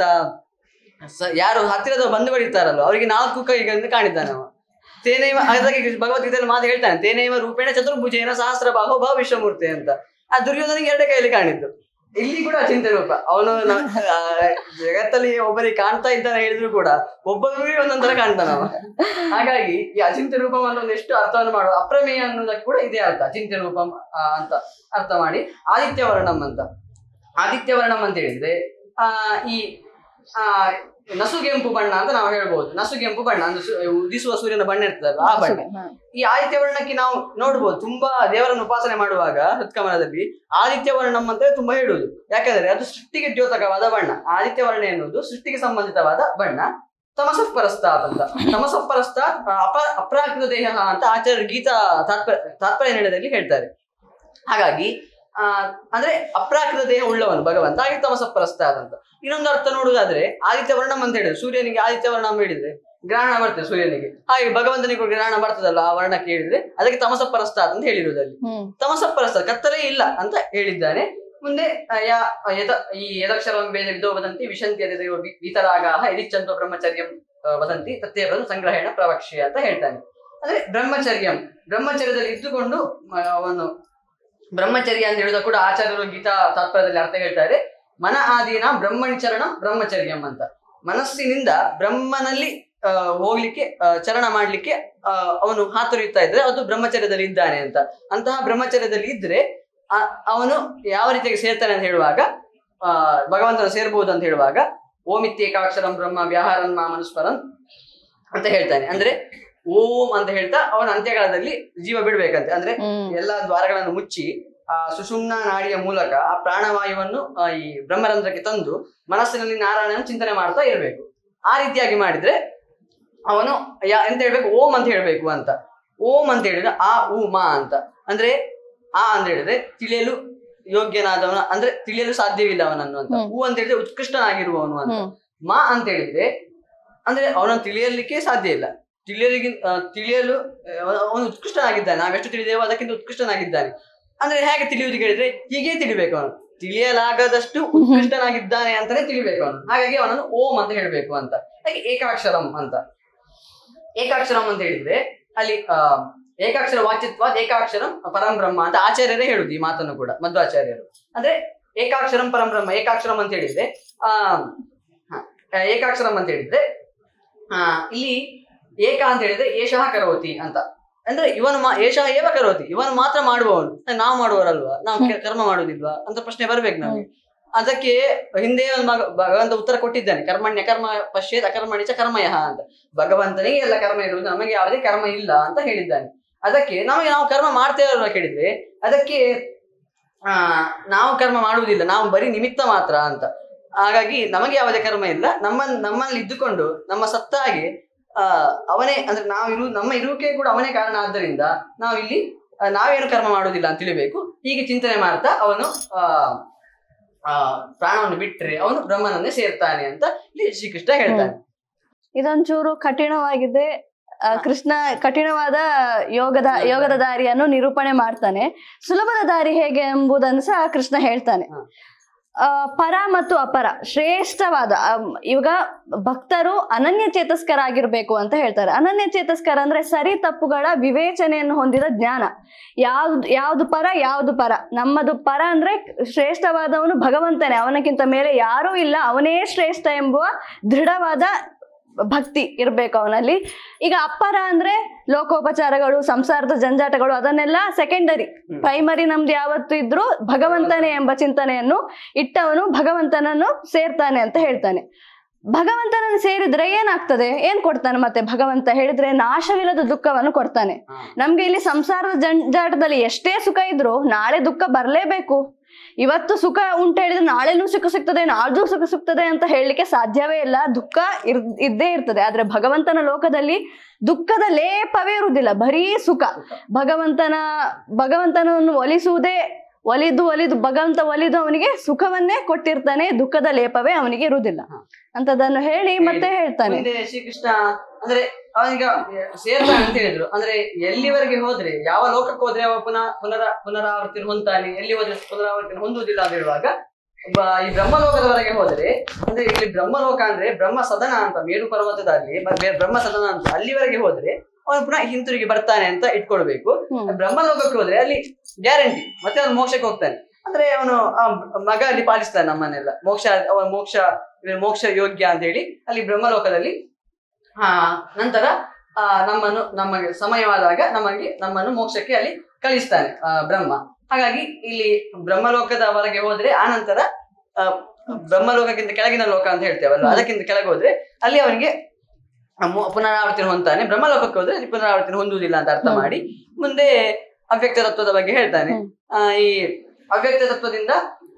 ಸ- ಯಾರು ಹತ್ತಿರದ ಬಂಧುಗಳಿರ್ತಾರಲ್ಲ ಅವರಿಗೆ ನಾಲ್ಕು ಕೈಗಳಿಂದ ಕಾಣಿದ್ದಾನೆ ಅವ ತೇನೇವ ಅದಕ್ಕೆ ಭಗವದ್ಗೀತೆಯಲ್ಲಿ ಮಾತು ಹೇಳ್ತಾನೆ ತೇನೇವ ರೂಪೇಣ ಚತುರ್ಭುಜೇನ ಸಹಸ್ರ ಬಾಹು ಭಾವ ವಿಶ್ವಮೂರ್ತಿ ಅಂತ ಆ ದುರ್ಯೋಧನಿಗೆ ಎರಡೇ ಕೈಯಲ್ಲಿ ಕಾಣಿದ್ದು ಇಲ್ಲಿ ಕೂಡ ಅಚಿಂತ್ಯ ರೂಪ ಅವನು ನ- ಆ, ಜಗತ್ತಲ್ಲಿ ಒಬ್ಬರಿಗೆ ಕಾಣ್ತಾ ಇದ್ದಾನೆ ಹೇಳಿದ್ರು ಕೂಡ ಒಬ್ಬೊಬ್ಬರಿಗೆ ಒಂದೊಂದರ ಕಾಣ್ತಾನ ಅವ ಹಾಗಾಗಿ ಈ ಅಚಿಂತ್ಯ ರೂಪವನ್ನು ಒಂದು ಎಷ್ಟು ಅರ್ಥವನ್ನು ಮಾಡುವ ಅಪ್ರಮೇಯ ಅನ್ನೋದಕ್ಕೆ ಕೂಡ ಇದೇ ಅರ್ಥ ಅಚಿಂತ್ಯ ರೂಪಂ ಆ, ಅಂತ ಅರ್ಥ ಮಾಡಿ ಆದಿತ್ಯ ವರ್ಣಂ ಅಂತ ಆದಿತ್ಯ ವರ್ಣಂ ಅಂತ ಹೇಳಿದ್ರೆ ಆ ಈ ಆ ನಸುಗೆಂಪು ಬಣ್ಣ ಅಂತ ನಾವು ಹೇಳ್ಬಹುದು ನಸುಗೆಂಪು ಬಣ್ಣ ಅಂದ್ರೆ ಸು- ಉದಿಸುವ ಸೂರ್ಯನ ಬಣ್ಣ ಇರ್ತದಲ್ಲ ಆ ಬಣ್ಣ ಹ. ಈ ಆದಿತ್ಯ ವರ್ಣಕ್ಕೆ ನಾವು ನೋಡ್ಬೋದು ತುಂಬಾ ದೇವರನ್ನು ಉಪಾಸನೆ ಮಾಡುವಾಗ ಹೃತ್ಕಮಲದಲ್ಲಿ ಆದಿತ್ಯ ವರ್ಣಂ ಅಂತ ತುಂಬಾ ಹೇಳುವುದು ಯಾಕಂದ್ರೆ ಅದು ಸೃಷ್ಟಿಗೆ ದ್ಯೋತಕವಾದ ಬಣ್ಣ ಆದಿತ್ಯ ವರ್ಣ ಎನ್ನುವುದು ಸೃಷ್ಟಿಗೆ ಸಂಬಂಧಿತವಾದ ಬಣ್ಣ ತಮಸಃ ಪರಸ್ತಾತ್ ಅಂತ ತಮಸಃ ಪರಸ್ತಾತ್ ಅಪ ಅಪ್ರಾಕೃತ ದೇಹ ಅಂತ ಆಚಾರ್ಯ ಗೀತಾ ತಾತ್ಪರ್ಯ ತಾತ್ಪರ್ಯ ನಿರ್ಣಯದಲ್ಲಿ ಹೇಳ್ತಾರೆ ಹಾಗಾಗಿ ಆ ಅಂದ್ರೆ ಅಪ್ರಾಕೃತ ದೇಹ ಉಳ್ಳವನು ಭಗವಂತ ಹಾಗೆ ತಮಸಃ ಪರಸ್ತಾತ್ ಅಂತ ಇನ್ನೊಂದು ಅರ್ಥ ನೋಡುವುದಾದ್ರೆ ಆದಿತ್ಯ ವರ್ಣಂ ಅಂತ ಹೇಳಿದ್ರೆ ಸೂರ್ಯನಿಗೆ ಆದಿತ್ಯ ವರ್ಣಂ ಹೇಳಿದ್ರೆ ಗ್ರಹಣ ಬರ್ತದೆ ಸೂರ್ಯನಿಗೆ ಹಾಗೆ ಭಗವಂತನಿಗೆ ಕೂಡ ಗ್ರಹಣ ಬರ್ತದಲ್ಲ ಆ ವರ್ಣಕ್ಕೆ ಹೇಳಿದ್ರೆ ಅದಕ್ಕೆ ತಮಸ ಪರಸ್ತಾತ್ ಅಂತ ಹೇಳಿರುವುದಲ್ಲಿ ಹ್ಮ್ ತಮಸ ಪರಸ್ತಾತ್ ಕತ್ತಲೇ ಇಲ್ಲ ಅಂತ ಹೇಳಿದ್ದಾನೆ ಮುಂದೆ ಆ, ಯಾ ಯದ ಈ ಯದಕ್ಷರಂ ಬೇದ ವಿಧೋ ವದಂತಿ ವಿಶಂತಿ ಅದಿತಯೋ ವಿ- ವಿತರಾಗಾಹ ಯದಿಚ್ಛಂತೋ ಬ್ರಹ್ಮಚರ್ಯಂ ಆ, ವದಂತಿ ತತ್ತೇವರನ್ನು ಸಂಗ್ರಹೇಣ ಪ್ರವಕ್ಷ್ಯ ಅಂತ ಹೇಳ್ತಾನೆ ಅಂದ್ರೆ ಬ್ರಹ್ಮಚರ್ಯಂ ಬ್ರಹ್ಮಚರ್ಯದಲ್ಲಿ ಇದ್ದುಕೊಂಡು ಮ- ಅವನು ಬ್ರಹ್ಮಚರ್ಯ ಅಂತ ಹೇಳಿದ ಕೂಡ ಆಚಾರ್ಯರು ಗೀತಾ ತಾತ್ಪರ್ಯದಲ್ಲಿ ಅರ್ಥ ಹೇಳ್ತಾರೆ ಮನ ಆದೀನ ಬ್ರಹ್ಮಣಿಚರಣ ಬ್ರಹ್ಮಚರ್ಯಂ ಅಂತ ಮನಸ್ಸಿನಿಂದ ಬ್ರಹ್ಮನಲ್ಲಿ ಆ, ಹೋಗ್ಲಿಕ್ಕೆ ಆ, ಚರಣ ಮಾಡ್ಲಿಕ್ಕೆ ಆ, ಅವನು ಹಾತೊರೆಯುತ್ತಾ ಇದ್ರೆ ಅದು ಬ್ರಹ್ಮಚರ್ಯದಲ್ಲಿ ಇದ್ದಾನೆ ಅಂತ ಅಂತಹ ಬ್ರಹ್ಮಚರ್ಯದಲ್ಲಿ ಇದ್ರೆ ಆ- ಅವನು ಯಾವ ರೀತಿಯಾಗಿ ಸೇರ್ತಾನೆ ಅಂತ ಹೇಳುವಾಗ ಆ ಭಗವಂತನ ಸೇರ್ಬಹುದು ಅಂತ ಹೇಳುವಾಗ ಓಮಿತ್ಯೇಕಾಕ್ಷರಂ ಬ್ರಹ್ಮ ವ್ಯಾಹಾರನ್ ಮಾ ಮನುಸ್ಮರನ್ ಅಂತ ಹೇಳ್ತಾನೆ ಅಂದ್ರೆ ಓಂ ಅಂತ ಹೇಳ್ತಾ ಅವನ ಅಂತ್ಯಕಾಲದಲ್ಲಿ ಜೀವ ಬಿಡ್ಬೇಕಂತೆ ಅಂದ್ರೆ ಹ್ಮ್ ಎಲ್ಲಾ ದ್ವಾರಗಳನ್ನು ಮುಚ್ಚಿ ಆ ಸುಷುಮ್ನ ನಾಡಿಯ ಮೂಲಕ ಆ ಪ್ರಾಣವಾಯುವನ್ನು ಆ, ಈ ಬ್ರಹ್ಮರಂಧ್ರಕ್ಕೆ ತಂದು ಮನಸ್ಸಿನಲ್ಲಿ ನಾರಾಯಣನ ಚಿಂತನೆ ಮಾಡ್ತಾ ಇರಬೇಕು ಆ ರೀತಿಯಾಗಿ ಮಾಡಿದ್ರೆ ಅವನು ಯಾ ಎಂತ ಹೇಳ್ಬೇಕು ಓಂ ಅಂತ ಹೇಳ್ಬೇಕು ಅಂತ ಓಂ ಅಂತ ಹೇಳಿದ್ರೆ ಆ ಉ ಮಾ ಅಂತ ಅಂದ್ರೆ ಆ ಅಂತ ಹೇಳಿದ್ರೆ ತಿಳಿಯಲು ಯೋಗ್ಯನಾದವನ ಅಂದ್ರೆ ತಿಳಿಯಲು ಸಾಧ್ಯವಿಲ್ಲ ಅವನನ್ನು ಅಂತ ಹ್ಮ್. ಹೂ ಅಂತ ಹೇಳಿದ್ರೆ ಉತ್ಕೃಷ್ಟನಾಗಿರುವವನು ಅಂತ ಹ್ಮ್ ಮಾ ಅಂತ ಹೇಳಿದ್ರೆ ಅಂದ್ರೆ ಅವನನ್ನು ತಿಳಿಯಲಿಕ್ಕೆ ಸಾಧ್ಯ ಇಲ್ಲ ತಿಳಿಯಲಿಗೆ ಆ, ತಿಳಿಯಲು ಆ, ಅವನು ಉತ್ಕೃಷ್ಟನಾಗಿದ್ದಾನೆ ನಾವೆಷ್ಟು ತಿಳಿದೇವೋ ಅದಕ್ಕಿಂತ ಉತ್ಕೃಷ್ಟನಾಗಿದ್ದಾನೆ ಅಂದ್ರೆ ಹೇಗೆ ತಿಳಿಯುವುದು ಕೇಳಿದ್ರೆ ಹೀಗೆ ತಿಳಿಬೇಕು ಅವನು ತಿಳಿಯಲಾಗದಷ್ಟು ಉತ್ಕೃಷ್ಟನಾಗಿದ್ದಾನೆ ಅಂತಾನೆ ತಿಳಿಬೇಕು ಅವನು ಹಾಗಾಗಿ ಅವನನ್ನು ಓಂ ಅಂತ ಹೇಳ್ಬೇಕು ಅಂತ ಹಾಗೆ ಏಕಾಕ್ಷರಂ ಅಂತ ಏಕಾಕ್ಷರಂ ಅಂತ ಹೇಳಿದ್ರೆ ಅಲ್ಲಿ ಆ ಏಕಾಕ್ಷರ ವಾಚ್ಯತ್ವ ಏಕಾಕ್ಷರಂ ಪರಂ ಬ್ರಹ್ಮ ಅಂತ ಆಚಾರ್ಯರೇ ಹೇಳುದು ಈ ಮಾತನ್ನು ಕೂಡ ಮಧ್ವಾಚಾರ್ಯರು ಅಂದ್ರೆ ಏಕಾಕ್ಷರಂ ಪರಂ ಬ್ರಹ್ಮ ಏಕಾಕ್ಷರಂ ಅಂತ ಹೇಳಿದ್ರೆ ಆ ಹ, ಏಕಾಕ್ಷರಂ ಅಂತ ಹೇಳಿದ್ರೆ ಆ ಇಲ್ಲಿ ಏಕ ಅಂತ ಹೇಳಿದ್ರೆ ಏಷಃ ಕರೋತಿ ಅಂತ ಅಂದ್ರೆ ಇವನು ಮಾ ಏಷಃ ಏವ ಕರೋತಿ ಇವನು ಮಾತ್ರ ಮಾಡುವವನು ಅಂದ್ರೆ ನಾವು ಮಾಡುವವರಲ್ವಾ ನಾವು ಕೆ- ಕರ್ಮ ಮಾಡುವುದಿಲ್ವಾ ಅಂತ ಪ್ರಶ್ನೆ ಬರ್ಬೇಕು ನಮಗೆ ಅದಕ್ಕೆ ಹಿಂದೆ ಒಂದು ಮಗ ಭಗವಂತ ಉತ್ತರ ಕೊಟ್ಟಿದ್ದಾನೆ ಕರ್ಮಣ್ಯ ಕರ್ಮ ಪಶ್ಯೇತ್ ಅಕರ್ಮಣಿ ಚ ಕರ್ಮಯಃ ಅಂತ ಭಗವಂತನಿಗೆ ಎಲ್ಲ ಕರ್ಮ ಇರುವುದು ನಮಗೆ ಯಾವುದೇ ಕರ್ಮ ಇಲ್ಲ ಅಂತ ಹೇಳಿದ್ದಾನೆ ಅದಕ್ಕೆ ನಮಗೆ ನಾವು ಕರ್ಮ ಮಾಡ್ತೇವಲ್ವಾ ಕೇಳಿದ್ರೆ ಅದಕ್ಕೆ ಆ ನಾವು ಕರ್ಮ ಮಾಡುವುದಿಲ್ಲ ನಾವು ಬರೀ ನಿಮಿತ್ತ ಮಾತ್ರ ಅಂತ ಹಾಗಾಗಿ ನಮಗೆ ಯಾವುದೇ ಕರ್ಮ ಇಲ್ಲ ನಮ್ಮ ನಮ್ಮಲ್ಲಿ ಇದ್ದುಕೊಂಡು ನಮ್ಮ ಸತ್ತಾಗಿ ಆ ಅವನೇ ಅಂದ್ರೆ ನಾವು ಇರು ನಮ್ಮ ಇರುವಿಕೆ ಕೂಡ ಅವನೇ ಕಾರಣ ಆದ್ದರಿಂದ ನಾವಿಲ್ಲಿ ಆ, ನಾವೇನು ಕರ್ಮ ಮಾಡುವುದಿಲ್ಲ ಅಂತ ತಿಳಿಬೇಕು ಹೀಗೆ ಚಿಂತನೆ ಮಾಡ್ತಾ ಅವನು ಆ ಆ ಪ್ರಾಣವನ್ನು ಬಿಟ್ಟರೆ ಅವನು ಬ್ರಹ್ಮನನ್ನೇ ಸೇರ್ತಾನೆ ಅಂತ ಇಲ್ಲಿ ಶ್ರೀಕೃಷ್ಣ ಹೇಳ್ತಾನೆ ಇದೊಂಚೂರು ಕಠಿಣವಾಗಿದೆ ಆ, ಕೃಷ್ಣ ಕಠಿಣವಾದ ಯೋಗದ ಯೋಗದ ದಾರಿಯನ್ನು ನಿರೂಪಣೆ ಮಾಡ್ತಾನೆ ಸುಲಭದ ದಾರಿ ಹೇಗೆ ಎಂಬುದನ್ನು ಸಹ ಕೃಷ್ಣ ಹೇಳ್ತಾನೆ ಹ. ಆ, ಪರ ಮತ್ತು ಅಪರ ಶ್ರೇಷ್ಠವಾದ ಅಮ್, ಇವಾಗ ಭಕ್ತರು ಅನನ್ಯ ಚೇತಸ್ಕರಾಗಿರ್ಬೇಕು ಅಂತ ಹೇಳ್ತಾರೆ ಅನನ್ಯ ಚೇತಸ್ಕರ ಅಂದ್ರೆ ಸರಿ ತಪ್ಪುಗಳ ವಿವೇಚನೆಯನ್ನು ಹೊಂದಿದ ಜ್ಞಾನ ಯಾವ್ದು ಯಾವ್ದು ಪರ ಯಾವ್ದು ಪರ ನಮ್ಮದು ಪರ ಅಂದ್ರೆ ಶ್ರೇಷ್ಠವಾದವನು ಭಗವಂತನೇ ಅವನಕ್ಕಿಂತ ಮೇಲೆ ಯಾರೂ ಇಲ್ಲ ಅವನೇ ಶ್ರೇಷ್ಠ ಎಂಬುವ ದೃಢವಾದ ಭಕ್ತಿ ಇರ್ಬೇಕು ಅವನಲ್ಲಿ ಈಗ ಅಪ್ಪರ ಅಂದ್ರೆ ಲೋಕೋಪಚಾರಗಳು ಸಂಸಾರದ ಜಂಜಾಟಗಳು ಅದನ್ನೆಲ್ಲ ಸೆಕೆಂಡರಿ ಹ್ಮ್. ಪ್ರೈಮರಿ ನಮ್ದು ಯಾವತ್ತು ಇದ್ರು ಭಗವಂತನೇ ಎಂಬ ಚಿಂತನೆಯನ್ನು ಇಟ್ಟವನು ಭಗವಂತನನ್ನು ಸೇರ್ತಾನೆ ಅಂತ ಹೇಳ್ತಾನೆ ಭಗವಂತನನ್ನು ಸೇರಿದ್ರೆ ಏನಾಗ್ತದೆ ಏನ್ ಕೊಡ್ತಾನೆ ಮತ್ತೆ ಭಗವಂತ ಹೇಳಿದ್ರೆ ನಾಶವಿಲ್ಲದ ದುಃಖವನ್ನು ಕೊಡ್ತಾನೆ ಹಾ. ನಮ್ಗೆ ಇಲ್ಲಿ ಸಂಸಾರದ ಜಂಜಾಟದಲ್ಲಿ ಎಷ್ಟೇ ಸುಖ ಇದ್ರೂ ನಾಳೆ ದುಃಖ ಬರ್ಲೇಬೇಕು ಇವತ್ತು ಸುಖ ಉಂಟು ಹೇಳಿದ್ರೆ ನಾಳೆನೂ ಸುಖ ಸಿಗ್ತದೆ ನಾಳ್ದು ಸುಖ ಸಿಗ್ತದೆ ಅಂತ ಹೇಳಲಿಕ್ಕೆ ಸಾಧ್ಯವೇ ಇಲ್ಲ ದುಃಖ ಇರ್ ಇದ್ದೇ ಇರ್ತದೆ ಆದ್ರೆ ಭಗವಂತನ ಲೋಕದಲ್ಲಿ ದುಃಖದ ಲೇಪವೇ ಇರುವುದಿಲ್ಲ ಬರೀ ಸುಖ ಭಗವಂತನ ಭಗವಂತನನ್ನು ಒಲಿಸುವುದೇ ಒಲಿದು ಒಲಿದು ಭಗವಂತ ಒಲಿದು ಅವನಿಗೆ ಸುಖವನ್ನೇ ಕೊಟ್ಟಿರ್ತಾನೆ ದುಃಖದ ಲೇಪವೇ ಅವನಿಗೆ ಇರುವುದಿಲ್ಲ ಹ. ಅಂತದನ್ನು ಹೇಳಿ ಮತ್ತೆ ಹೇಳ್ತಾನೆ ಮುಂದೆ ಶ್ರೀಕೃಷ್ಣ ಅಂದ್ರೆ ಅವನೀಗ ಸೇರ್ತಾನೆ ಅಂತ ಹೇಳಿದ್ರು ಅಂದ್ರೆ ಎಲ್ಲಿವರೆಗೆ ಹೋದ್ರೆ ಯಾವ ಲೋಕಕ್ಕೆ ಹೋದ್ರೆ ಅವ ಪುನಃ ಪುನರ ಪುನರಾವರ್ತಿ ಹೊಂದ್ತಾನೆ ಎಲ್ಲಿ ಹೋದ್ರೆ ಪುನರಾವರ್ತಿ ಹೊಂದುವುದಿಲ್ಲ ಅಂತ ಹೇಳುವಾಗ ಬ- ಈ ಬ್ರಹ್ಮಲೋಕದವರೆಗೆ ಹೋದ್ರೆ ಅಂದ್ರೆ ಇಲ್ಲಿ ಬ್ರಹ್ಮಲೋಕ ಅಂದ್ರೆ ಬ್ರಹ್ಮ ಸದನ ಅಂತ ಮೇರು ಪರ್ವತದಲ್ಲಿ ಬ- ಬೆ- ಬ್ರಹ್ಮ ಸದನ ಅಂತ ಅಲ್ಲಿವರೆಗೆ ಹೋದ್ರೆ ಅವನು ಪುನಃ ಹಿಂತಿರುಗಿ ಬರ್ತಾನೆ ಅಂತ ಇಟ್ಕೊಳ್ಬೇಕು ಹ್ಮ್. ಬ್ರಹ್ಮಲೋಕಕ್ಕೆ ಹೋದ್ರೆ ಅಲ್ಲಿ ಗ್ಯಾರಂಟಿ ಮತ್ತೆ ಅವನು ಮೋಕ್ಷಕ್ಕೆ ಹೋಗ್ತಾನೆ ಅಂದ್ರೆ ಅವನು ಆ ಮಗ ಅಲ್ಲಿ ಪಾಲಿಸ್ತಾನೆ ನಮ್ಮನ್ನೆಲ್ಲ ಮೋಕ್ಷ ಅವನ ಮೋಕ್ಷ ಇವ ಮೋಕ್ಷ ಯೋಗ್ಯ ಅಂತ ಹೇಳಿ ಅಲ್ಲಿ ಬ್ರಹ್ಮಲೋಕದಲ್ಲಿ ಆ ನಂತರ ಆ ನಮ್ಮನ್ನು ನಮಗೆ ಸಮಯವಾದಾಗ ನಮಗೆ ನಮ್ಮನ್ನು ಮೋಕ್ಷಕ್ಕೆ ಅಲ್ಲಿ ಕಳಿಸ್ತಾನೆ ಆ ಬ್ರಹ್ಮ ಹಾಗಾಗಿ ಇಲ್ಲಿ ಬ್ರಹ್ಮಲೋಕದವರೆಗೆ ಹೋದ್ರೆ ಆ ನಂತರ ಆ, ಬ್ರಹ್ಮಲೋಕಕ್ಕಿಂತ ಕೆಳಗಿನ ಲೋಕ ಅಂತ ಹೇಳ್ತೇವಲ್ಲ ಅದಕ್ಕಿಂತ ಕೆಳಗೆ ಹೋದ್ರೆ ಅಲ್ಲಿ ಅವನಿಗೆ ಮು- ಪುನರಾವರ್ತನೆ ಹೊಂದ್ತಾನೆ ಬ್ರಹ್ಮಲೋಕಕ್ಕೆ ಹೋದ್ರೆ ಅಲ್ಲಿ ಪುನರಾವರ್ತನೆ ಹೊಂದುವುದಿಲ್ಲ ಅಂತ ಅರ್ಥ ಹ್ಮ್. ಮಾಡಿ ಮುಂದೆ ಅವ್ಯಕ್ತ ತತ್ವದ ಬಗ್ಗೆ ಹೇಳ್ತಾನೆ ಹ್ಮ್. ಆ, ಈ ಅವ್ಯಕ್ತ ತತ್ವದಿಂದ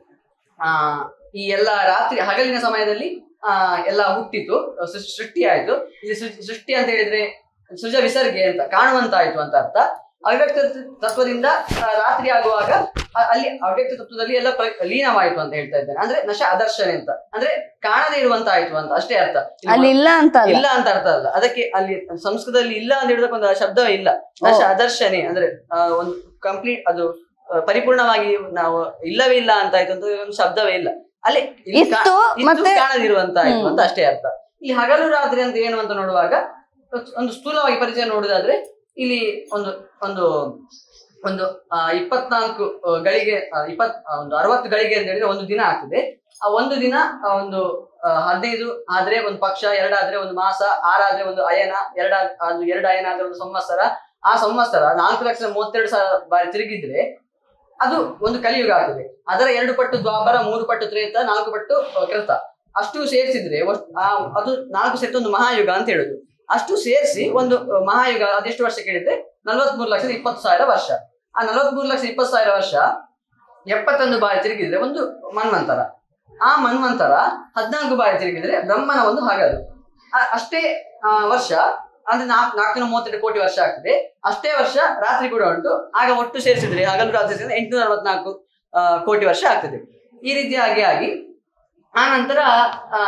ಆ ಈ ಎಲ್ಲ ರಾತ್ರಿ ಹಗಲಿನ ಸಮಯದಲ್ಲಿ ಆ ಎಲ್ಲ ಹುಟ್ಟಿತು ಸೃ- ಸೃಷ್ಟಿ ಆಯ್ತು ಇಲ್ಲಿ ಸೃ- ಸೃಷ್ಟಿ ಅಂತ ಹೇಳಿದ್ರೆ ಸೃಜ ವಿಸರ್ಗೆ ಅಂತ ಕಾಣುವಂತಾಯ್ತು ಅಂತ ಅರ್ಥ ಅವ್ಯಕ್ತ ತತ್ವದಿಂದ ಆ, ರಾತ್ರಿ ಆಗುವಾಗ ಅ- ಅಲ್ಲಿ ಅವ್ಯಕ್ತ ತತ್ವದಲ್ಲಿ ಎಲ್ಲ ಪ್ರ- ಲೀನವಾಯಿತು ಅಂತ ಹೇಳ್ತಾ ಇದ್ದೇನೆ ಅಂದ್ರೆ ನಶ ಅದರ್ಶನೆ ಅಂತ ಅಂದ್ರೆ ಕಾಣದೇ ಇರುವಂತಾಯ್ತು ಅಂತ ಅಷ್ಟೇ ಅರ್ಥ ಇಲ್ಲಿ ಅಲ್ಲಿ ಇಲ್ಲ ಅಂತ ಅಲ್ಲ ಇಲ್ಲ ಅಂತ ಅರ್ಥ ಅಲ್ಲ ಅದಕ್ಕೆ ಅಲ್ಲಿ ಸಂಸ್ಕೃತದಲ್ಲಿ ಇಲ್ಲ ಅಂತ ಹೇಳಿದಕ್ಕೊಂದು ಶಬ್ದ ಇಲ್ಲ ನಶ ಅದರ್ಶನೆ ಅಂದ್ರೆ ಆ, ಒಂದು ಕಂಪ್ಲೀಟ್ ಅದು ಆ, ಪರಿಪೂರ್ಣವಾಗಿ ನಾವು ಇಲ್ಲವೇ ಇಲ್ಲ ಅಂತ ಆಯ್ತು ಅಂತ ಒಂದು ಶಬ್ದವೇ ಇಲ್ಲ ಅಲ್ಲಿ ಇಲ್ಲಿ ಕಾ- ಇತ್ತು ಇತ್ತು ಮತ್ತೆ ಕಾಣದಿರುವಂತ ಆಯ್ತು ಹ್ಮ್. ಅಂತ ಅಷ್ಟೇ ಅರ್ಥ ಇಲ್ಲಿ ಹಗಲು ರಾತ್ರಿ ಅಂತ ಏನು ಅಂತ ನೋಡುವಾಗ ಒಂದು ಸ್ಥೂಲವಾಗಿ ಪರಿಚಯ ನೋಡುದಾದ್ರೆ ಇಲ್ಲಿ ಒಂದು ಒಂದು ಒಂದು ಆ, ಇಪ್ಪತ್ನಾಲ್ಕು ಆ, ಗಳಿಗೆ ಆ, ಇಪ್ಪತ್ ಆ, ಒಂದು ಅರವತ್ತು ಗಳಿಗೆ ಅಂತ ಹೇಳಿದ್ರೆ ಒಂದು ದಿನ ಆಗ್ತದೆ ಆ ಒಂದು ದಿನ ಆ, ಒಂದು ಆ, ಹದಿನೈದು ಆದ್ರೆ ಒಂದು ಪಕ್ಷ ಎರಡಾದ್ರೆ ಒಂದು ಮಾಸ ಆರಾದ್ರೆ ಒಂದು ಅಯನ ಎರಡ ಅದು ಎರಡು ಅಯನ ಆದ್ರೆ ಒಂದು ಸಂವತ್ಸರ ಆ ಸಂವತ್ಸರ ನಾಲ್ಕು ಲಕ್ಷದ ಮೂವತ್ತೆರಡು ಸಾವಿರ ಬಾರಿ ತಿರುಗಿದ್ರೆ ಅದು ಒಂದು ಕಲಿಯುಗ ಆಗ್ತದೆ ಅದರ ಎರಡು ಪಟ್ಟು ದ್ವಾಪರ ಮೂರು ಪಟ್ಟು ತ್ರೇತ ನಾಲ್ಕು ಪಟ್ಟು ಆ, ಕೃತ ಅಷ್ಟು ಸೇರಿಸಿದ್ರೆ ಅದು ನಾಲ್ಕು ಸೇರಿಸಿ ಒಂದು ಮಹಾಯುಗ ಅಂತ ಹೇಳುದು ಅಷ್ಟು ಸೇರಿಸಿ ಒಂದು ಆ, ಮಹಾಯುಗ ಅದೆಷ್ಟು ವರ್ಷ ಕೇಳಿದ್ರೆ ನಲವತ್ಮೂರು ಲಕ್ಷದ ಇಪ್ಪತ್ತು ಸಾವಿರ ವರ್ಷ ಆ ನಲವತ್ಮೂರು ಲಕ್ಷದ ಇಪ್ಪತ್ತು ಸಾವಿರ ವರ್ಷ ಎಪ್ಪತ್ತೊಂದು ಬಾರಿ ತಿರುಗಿದ್ರೆ ಒಂದು ಮನ್ವಂತರ ಆ ಮನ್ವಂತರ ಹದಿನಾಲ್ಕು ಬಾರಿ ತಿರುಗಿದ್ರೆ ಬ್ರಹ್ಮನ ಒಂದು ಹಗಲು ಆ- ಅಷ್ಟೇ ಆ, ವರ್ಷ ಅಂದ್ರೆ ನಾಲ್ಕು ನಾಲ್ಕು ಮೂವತ್ತೆರಡು ಕೋಟಿ ವರ್ಷ ಆಗ್ತದೆ ಅಷ್ಟೇ ವರ್ಷ ರಾತ್ರಿ ಕೂಡ ಉಂಟು ಆಗ ಒಟ್ಟು ಸೇರಿಸಿದ್ರೆ ಹಗಲು ರಾತ್ರಿ ಸೇರಿಸಿದ್ರೆ ಎಂಟುನೂರ ಅರವತ್ನಾಲ್ಕು ಆ, ಕೋಟಿ ವರ್ಷ ಆಗ್ತದೆ ಈ ರೀತಿಯಾಗಿ ಆಗಿ ಆ ನಂತರ ಆ,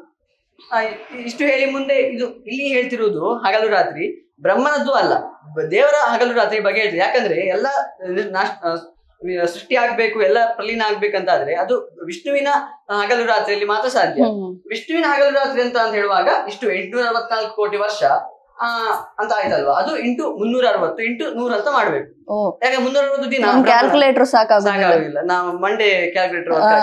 ಆ, ಇಷ್ಟು ಹೇಳಿ ಮುಂದೆ ಇದು ಇಲ್ಲಿ ಹೇಳ್ತಿರುವುದು ಹಗಲು ರಾತ್ರಿ ಬ್ರಹ್ಮನದ್ದು ಅಲ್ಲ ಬ- ದೇವರ ಹಗಲು ರಾತ್ರಿ ಬಗ್ಗೆ ಹೇಳ್ತೀವಿ ಯಾಕಂದ್ರೆ ಎಲ್ಲ ನಾಶ್- ಆ, ಸೃಷ್ಟಿ ಆಗ್ಬೇಕು ಎಲ್ಲ ಪ್ರಲೀನ ಆಗ್ಬೇಕಂತಾದ್ರೆ ಅದು ವಿಷ್ಣುವಿನ ಹಗಲು ರಾತ್ರಿಯಲ್ಲಿ ಮಾತ್ರ ಸಾಧ್ಯ ಹ್ಮ್. ವಿಷ್ಣುವಿನ ಹಗಲು ರಾತ್ರಿ ಅಂತ ಅಂತ ಹೇಳುವಾಗ ಇಷ್ಟು ಎಂಟುನೂರ ಅರವತ್ನಾಲ್ಕು ಕೋಟಿ ವರ್ಷ ಆ ಅಂತ ಆಯ್ತಲ್ವಾ ಅದು ಇಂಟು ಮುನ್ನೂರ ಅರವತ್ತು ಇಂಟು ನೂರು ಅಂತ ಮಾಡ್ಬೇಕು ಓ ಯಾಕೆ ಮುನ್ನೂರ ಅರವತ್ತು ದಿನ ನಮ್ ಬ್ರಹ್ಮನ- ಕ್ಯಾಲ್ಕುಲೇಟರ್ ಸಾಕಾಗುದಿಲ್ಲ ಸಾಕಾಗುದಿಲ್ಲ ನಾವು ಮಂಡೇ ಕ್ಯಾಲ್ಕುಲೇಟರ್ ಆ.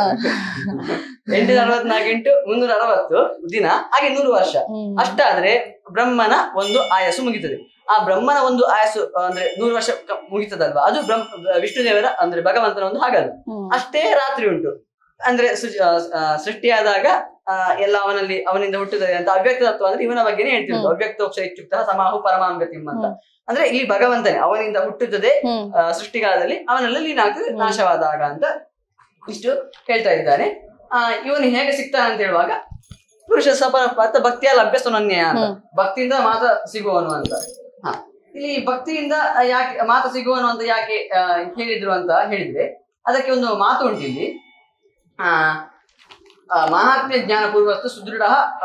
ಎಂಟುನೂರ ಅರವತ್ನಾಲ್ಕು ಇಂಟು ಮುನ್ನೂರ ಅರವತ್ತು ದಿನ ಹಾಗೆ ನೂರು ವರ್ಷ ಹ್ಮ್. ಅಷ್ಟಾದ್ರೆ ಬ್ರಹ್ಮನ ಒಂದು ಆಯಸ್ಸು ಮುಗಿತದೆ ಆ ಬ್ರಹ್ಮನ ಒಂದು ಆಯಸ್ಸು ಅಂದ್ರೆ ನೂರು ವರ್ಷ ಕ- ಮುಗಿತದಲ್ವಾ ಅದು ಬ್ರಹ್ಮ ವಿಷ್ಣು ದೇವರ ಅಂದ್ರೆ ಭಗವಂತನ ಒಂದು ಹಗಲು ಹ್ಮ್. ಅಷ್ಟೇ ರಾತ್ರಿ ಉಂಟು ಅಂದ್ರೆ ಸೃಜ- ಆ, ಆ, ಸೃಷ್ಟಿಯಾದಾಗ ಆ, ಎಲ್ಲ ಅವನಲ್ಲಿ ಅವನಿಂದ ಹುಟ್ಟುತ್ತದೆ ಅಂತ ಅವ್ಯಕ್ತ ತತ್ವ ಅಂದ್ರೆ ಇವನ ಬಗ್ಗೆನೇ ಹೇಳ್ತಿರೋದು ಹ್ಮ್. ಅವ್ಯಕ್ತೋಕ್ಷ ಇತ್ಯುಕ್ತ ಸಮಾಹು ಪರಮಾಂಗತಿಂ ಅಂತ ಹ್ಮ್. ಅಂದ್ರೆ ಇಲ್ಲಿ ಭಗವಂತನೇ ಅವನಿಂದ ಹುಟ್ಟುತ್ತದೆ ಹ್ಮ್. ಆ, ಸೃಷ್ಟಿಕಾಲದಲ್ಲಿ ಅವನಲ್ಲಿ ಲೀನ ಆಗ್ತದೆ ಹ್ಮ್. ನಾಶವಾದಾಗ ಅಂತ ಇಷ್ಟು ಹೇಳ್ತಾ ಇದ್ದಾನೆ ಆ ಇವನು ಹೇಗೆ ಸಿಗ್ತಾನೆ ಅಂತ ಹೇಳುವಾಗ ಪುರುಷ ಸಪರಪಾತ ಭಕ್ತಿಯ ಲಭ್ಯಸ್ತನನ್ಯ ಅಂತ ಹ್ಮ್. ಭಕ್ತಿಯಿಂದ ಮಾತ್ರ ಸಿಗುವನು ಅಂತ ಹ ಇಲ್ಲಿ ಭಕ್ತಿಯಿಂದ ಯಾಕೆ ಮಾತ ಸಿಗುವನು ಅಂತ ಯಾಕೆ ಆ, ಹೇಳಿದ್ರು ಅಂತ ಹೇಳಿದ್ರೆ ಅದಕ್ಕೆ ಒಂದು ಮಾತು ಉಂಟು ಇಲ್ಲಿ ಆ ಆ, ಮಹಾತ್ಮ್ಯ ಜ್ಞಾನ ಪೂರ್ವಸ್ತು ಸುದೃಢ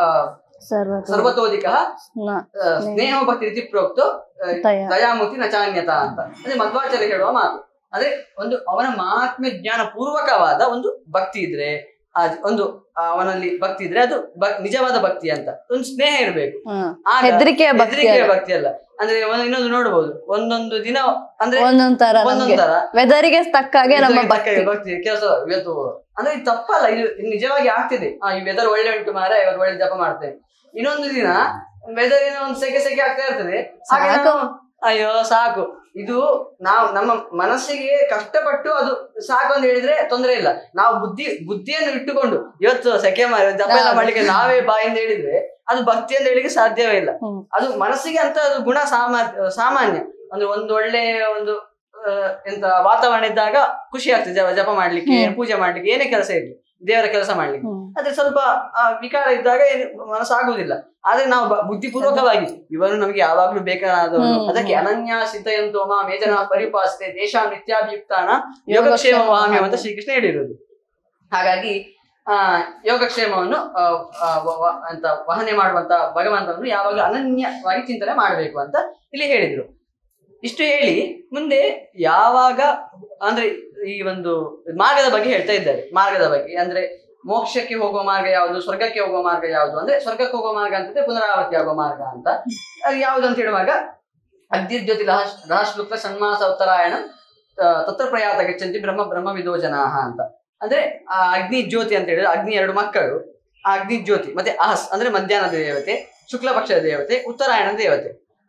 ಸರ್ವತೋ ಸರ್ವತೋಧಿಕ ನ- ಸ್ನೇಹ ಭಕ್ತಿ ರೀತಿ ಪ್ರೋಕ್ತು ಆ, ದಯಾ. ದಯಾಮೂರ್ತಿ ನಚಾನ್ಯತ ಅಂತ ಅಂದ್ರೆ ಮಧ್ವಾಚಾರ್ಯ ಹೇಳುವ ಮಾತು ಅಂದ್ರೆ ಒಂದು ಅವನ ಮಹಾತ್ಮ್ಯ ಜ್ಞಾನ ಪೂರ್ವಕವಾದ ಒಂದು ಭಕ್ತಿ ಇದ್ರೆ ಆ ಒಂದು ಆ ಅವನಲ್ಲಿ ಭಕ್ತಿ ಇದ್ರೆ ಅದು ಭಕ್- ನಿಜವಾದ ಭಕ್ತಿ ಅಂತ ಒಂದು ಸ್ನೇಹ ಇರಬೇಕು ಹ್ಮ್. ಆಗ ಹೆದ್ರಿಕೆಯ ಭಕ್ತಿ ಹೆದರಿಕೆಯ ಅಲ್ಲ. ಭಕ್ತಿ ಅಲ್ಲ ಅಂದ್ರೆ ಒಂದು ಇನ್ನೊಂದು ನೋಡಬಹುದು ಒಂದೊಂದು ದಿನ ಅಂದ್ರೆ ಒಂದೊಂದ್ ತರ ಒಂದೊಂದ್ ನಮ್ಗೆ ತರ ವೆದರಿಗೆ ತಕ್ಕಾಗೆ ನಮ್ಮ ಹೆದರಿಕೆ ಭಕ್ತಿ ತಕ್ಕ ಭಕ್ತಿ ಕೆಲಸ ಇವತ್ತು ಅಂದ್ರೆ ಇದು ತಪ್ಪಲ್ಲ ಇದು ಇದು ನಿಜವಾಗಿ ಆಗ್ತಿದೆ ಆ ಈ ವೆದರ್ ಒಳ್ಳೆ ಉಂಟು ಮಾರ ಇವತ್ತು ಒಳ್ಳೆ ಜಪ ಮಾಡ್ತೇನೆ ಇನ್ನೊಂದು ದಿನ ವೆದರ್ ಏನೋ ಒಂದು ಸೆಕೆ ಸೆಕೆ ಆಗ್ತಾ ಇರ್ತದೆ ಹಾಗೆ ಸಾಕು. ನಾನು, ಅಯ್ಯೋ ಸಾಕು ಇದು ನಾವು ನಮ್ಮ ಮನಸ್ಸಿಗೆ ಕಷ್ಟಪಟ್ಟು ಅದು ಸಾಕು ಅಂತ ಹೇಳಿದ್ರೆ ತೊಂದರೆ ಇಲ್ಲ ನಾವು ಬುದ್ಧಿ ಬುದ್ಧಿಯನ್ನು ಇಟ್ಟುಕೊಂಡು ಇವತ್ತು ಸೆಕೆ ಮಾರ ಜಪ ಎಲ್ಲ ಹೌದು. ಮಾಡ್ಲಿಕ್ಕೆ ನಾವೇ ಬಾಯಿಂದ ಹೇಳಿದ್ರೆ ಅದು ಭಕ್ತಿ ಅಂತ ಹೇಳಿಕ್ಕೆ ಸಾಧ್ಯವೇ ಇಲ್ಲ ಹ್ಮ್. ಅದು ಮನಸ್ಸಿಗೆ ಅಂತ ಅದು ಗುಣ ಸಾಮಾ ಸಾಮಾನ್ಯ ಅಂದ್ರೆ ಒಂದು ಒಳ್ಳೆ ಒಂದು ಆ, ಎಂತ ವಾತಾವರಣ ಇದ್ದಾಗ ಖುಷಿ ಆಗ್ತದೆ ಜಪ ಜಪ ಮಾಡ್ಲಿಕ್ಕೆ ಹ್ಮ್. ಪೂಜೆ ಮಾಡ್ಲಿಕ್ಕೆ ಏನೇ ಕೆಲಸ ಇರ್ಲಿ ದೇವರ ಕೆಲಸ ಮಾಡ್ಲಿಕ್ಕೆ ಹ್ಮ್. ಆದ್ರೆ ಸ್ವಲ್ಪ ಆ, ವಿಕಾರ ಇದ್ದಾಗ ಏನು ಮನಸ್ಸಾಗುವುದಿಲ್ಲ ಆದ್ರೆ ನಾವು ಬ- ಬುದ್ಧಿಪೂರ್ವಕವಾಗಿ ಇವರು ನಮಗೆ ಯಾವಾಗ್ಲೂ ಬೇಕಾದವರು ಹ್ಮ್, ಅದಕ್ಕೆ ಹ್ಮ್. ಅನನ್ಯ ಸಿದ್ಧಯಂತೋಮ ಮೇಜನ ಪರಿಪಾಸತೆ ದೇಶ ನಿತ್ಯಾಭಿಯುಕ್ತಾನ ಯೋಗಕ್ಷೇಮ ವಾಮ್ಯಂ ಅಂತ ಶ್ರೀಕೃಷ್ಣ ಹೇಳಿರೋದು ಹಾಗಾಗಿ ಆ ಯೋಗಕ್ಷೇಮವನ್ನು ಆ, ಆ, ವ- ವ- ಅಂತ ವಹನೆ ಮಾಡುವಂತ ಭಗವಂತನನ್ನು ಯಾವಾಗಲೂ ಅನನ್ಯವಾಗಿ ಚಿಂತನೆ ಮಾಡಬೇಕು ಅಂತ ಇಲ್ಲಿ ಹೇಳಿದ್ರು ಇಷ್ಟು ಹೇಳಿ ಮುಂದೆ ಯಾವಾಗ ಅಂದ್ರೆ ಈ ಒಂದು ಮಾರ್ಗದ ಬಗ್ಗೆ ಹೇಳ್ತಾ ಇದ್ದಾರೆ ಮಾರ್ಗದ ಬಗ್ಗೆ ಅಂದ್ರೆ ಮೋಕ್ಷಕ್ಕೆ ಹೋಗುವ ಮಾರ್ಗ ಯಾವುದು ಸ್ವರ್ಗಕ್ಕೆ ಹೋಗುವ ಮಾರ್ಗ ಯಾವುದು ಅಂದ್ರೆ ಸ್ವರ್ಗಕ್ಕೆ ಹೋಗುವ ಮಾರ್ಗ ಅಂತಂದ್ರೆ ಪುನರಾವರ್ತಿ ಆಗುವ ಮಾರ್ಗ ಅಂತ ಅದು ಯಾವುದು ಅಂತ ಹೇಳುವಾಗ ಅಗ್ನಿಜ್ಯೋತಿ ರಹಸ್ ರಹಶ್ಲುಕ್ತ ಸನ್ಮಾಸ ಉತ್ತರಾಯಣ ಆ, ತತ್ರ ಪ್ರಯಾತ ಗಚ್ಚಂತಿ ಬ್ರಹ್ಮ ಬ್ರಹ್ಮ ವಿದೋ ಜನಾಹ ಅಂತ ಅಂದ್ರೆ ಆ ಅಗ್ನಿ ಜ್ಯೋತಿ ಅಂತ ಹೇಳಿದ್ರೆ ಅಗ್ನಿ ಎರಡು ಮಕ್ಕಳು ಆ ಅಗ್ನಿ ಜ್ಯೋತಿ ಮತ್ತೆ ಅಹಸ್ ಅಂದ್ರೆ ಮಧ್ಯಾಹ್ನದ ದೇವತೆ ಶುಕ್ಲ ಪಕ್ಷದ ದೇವತೆ ಉತ್ತರಾಯಣದ ದೇವತೆ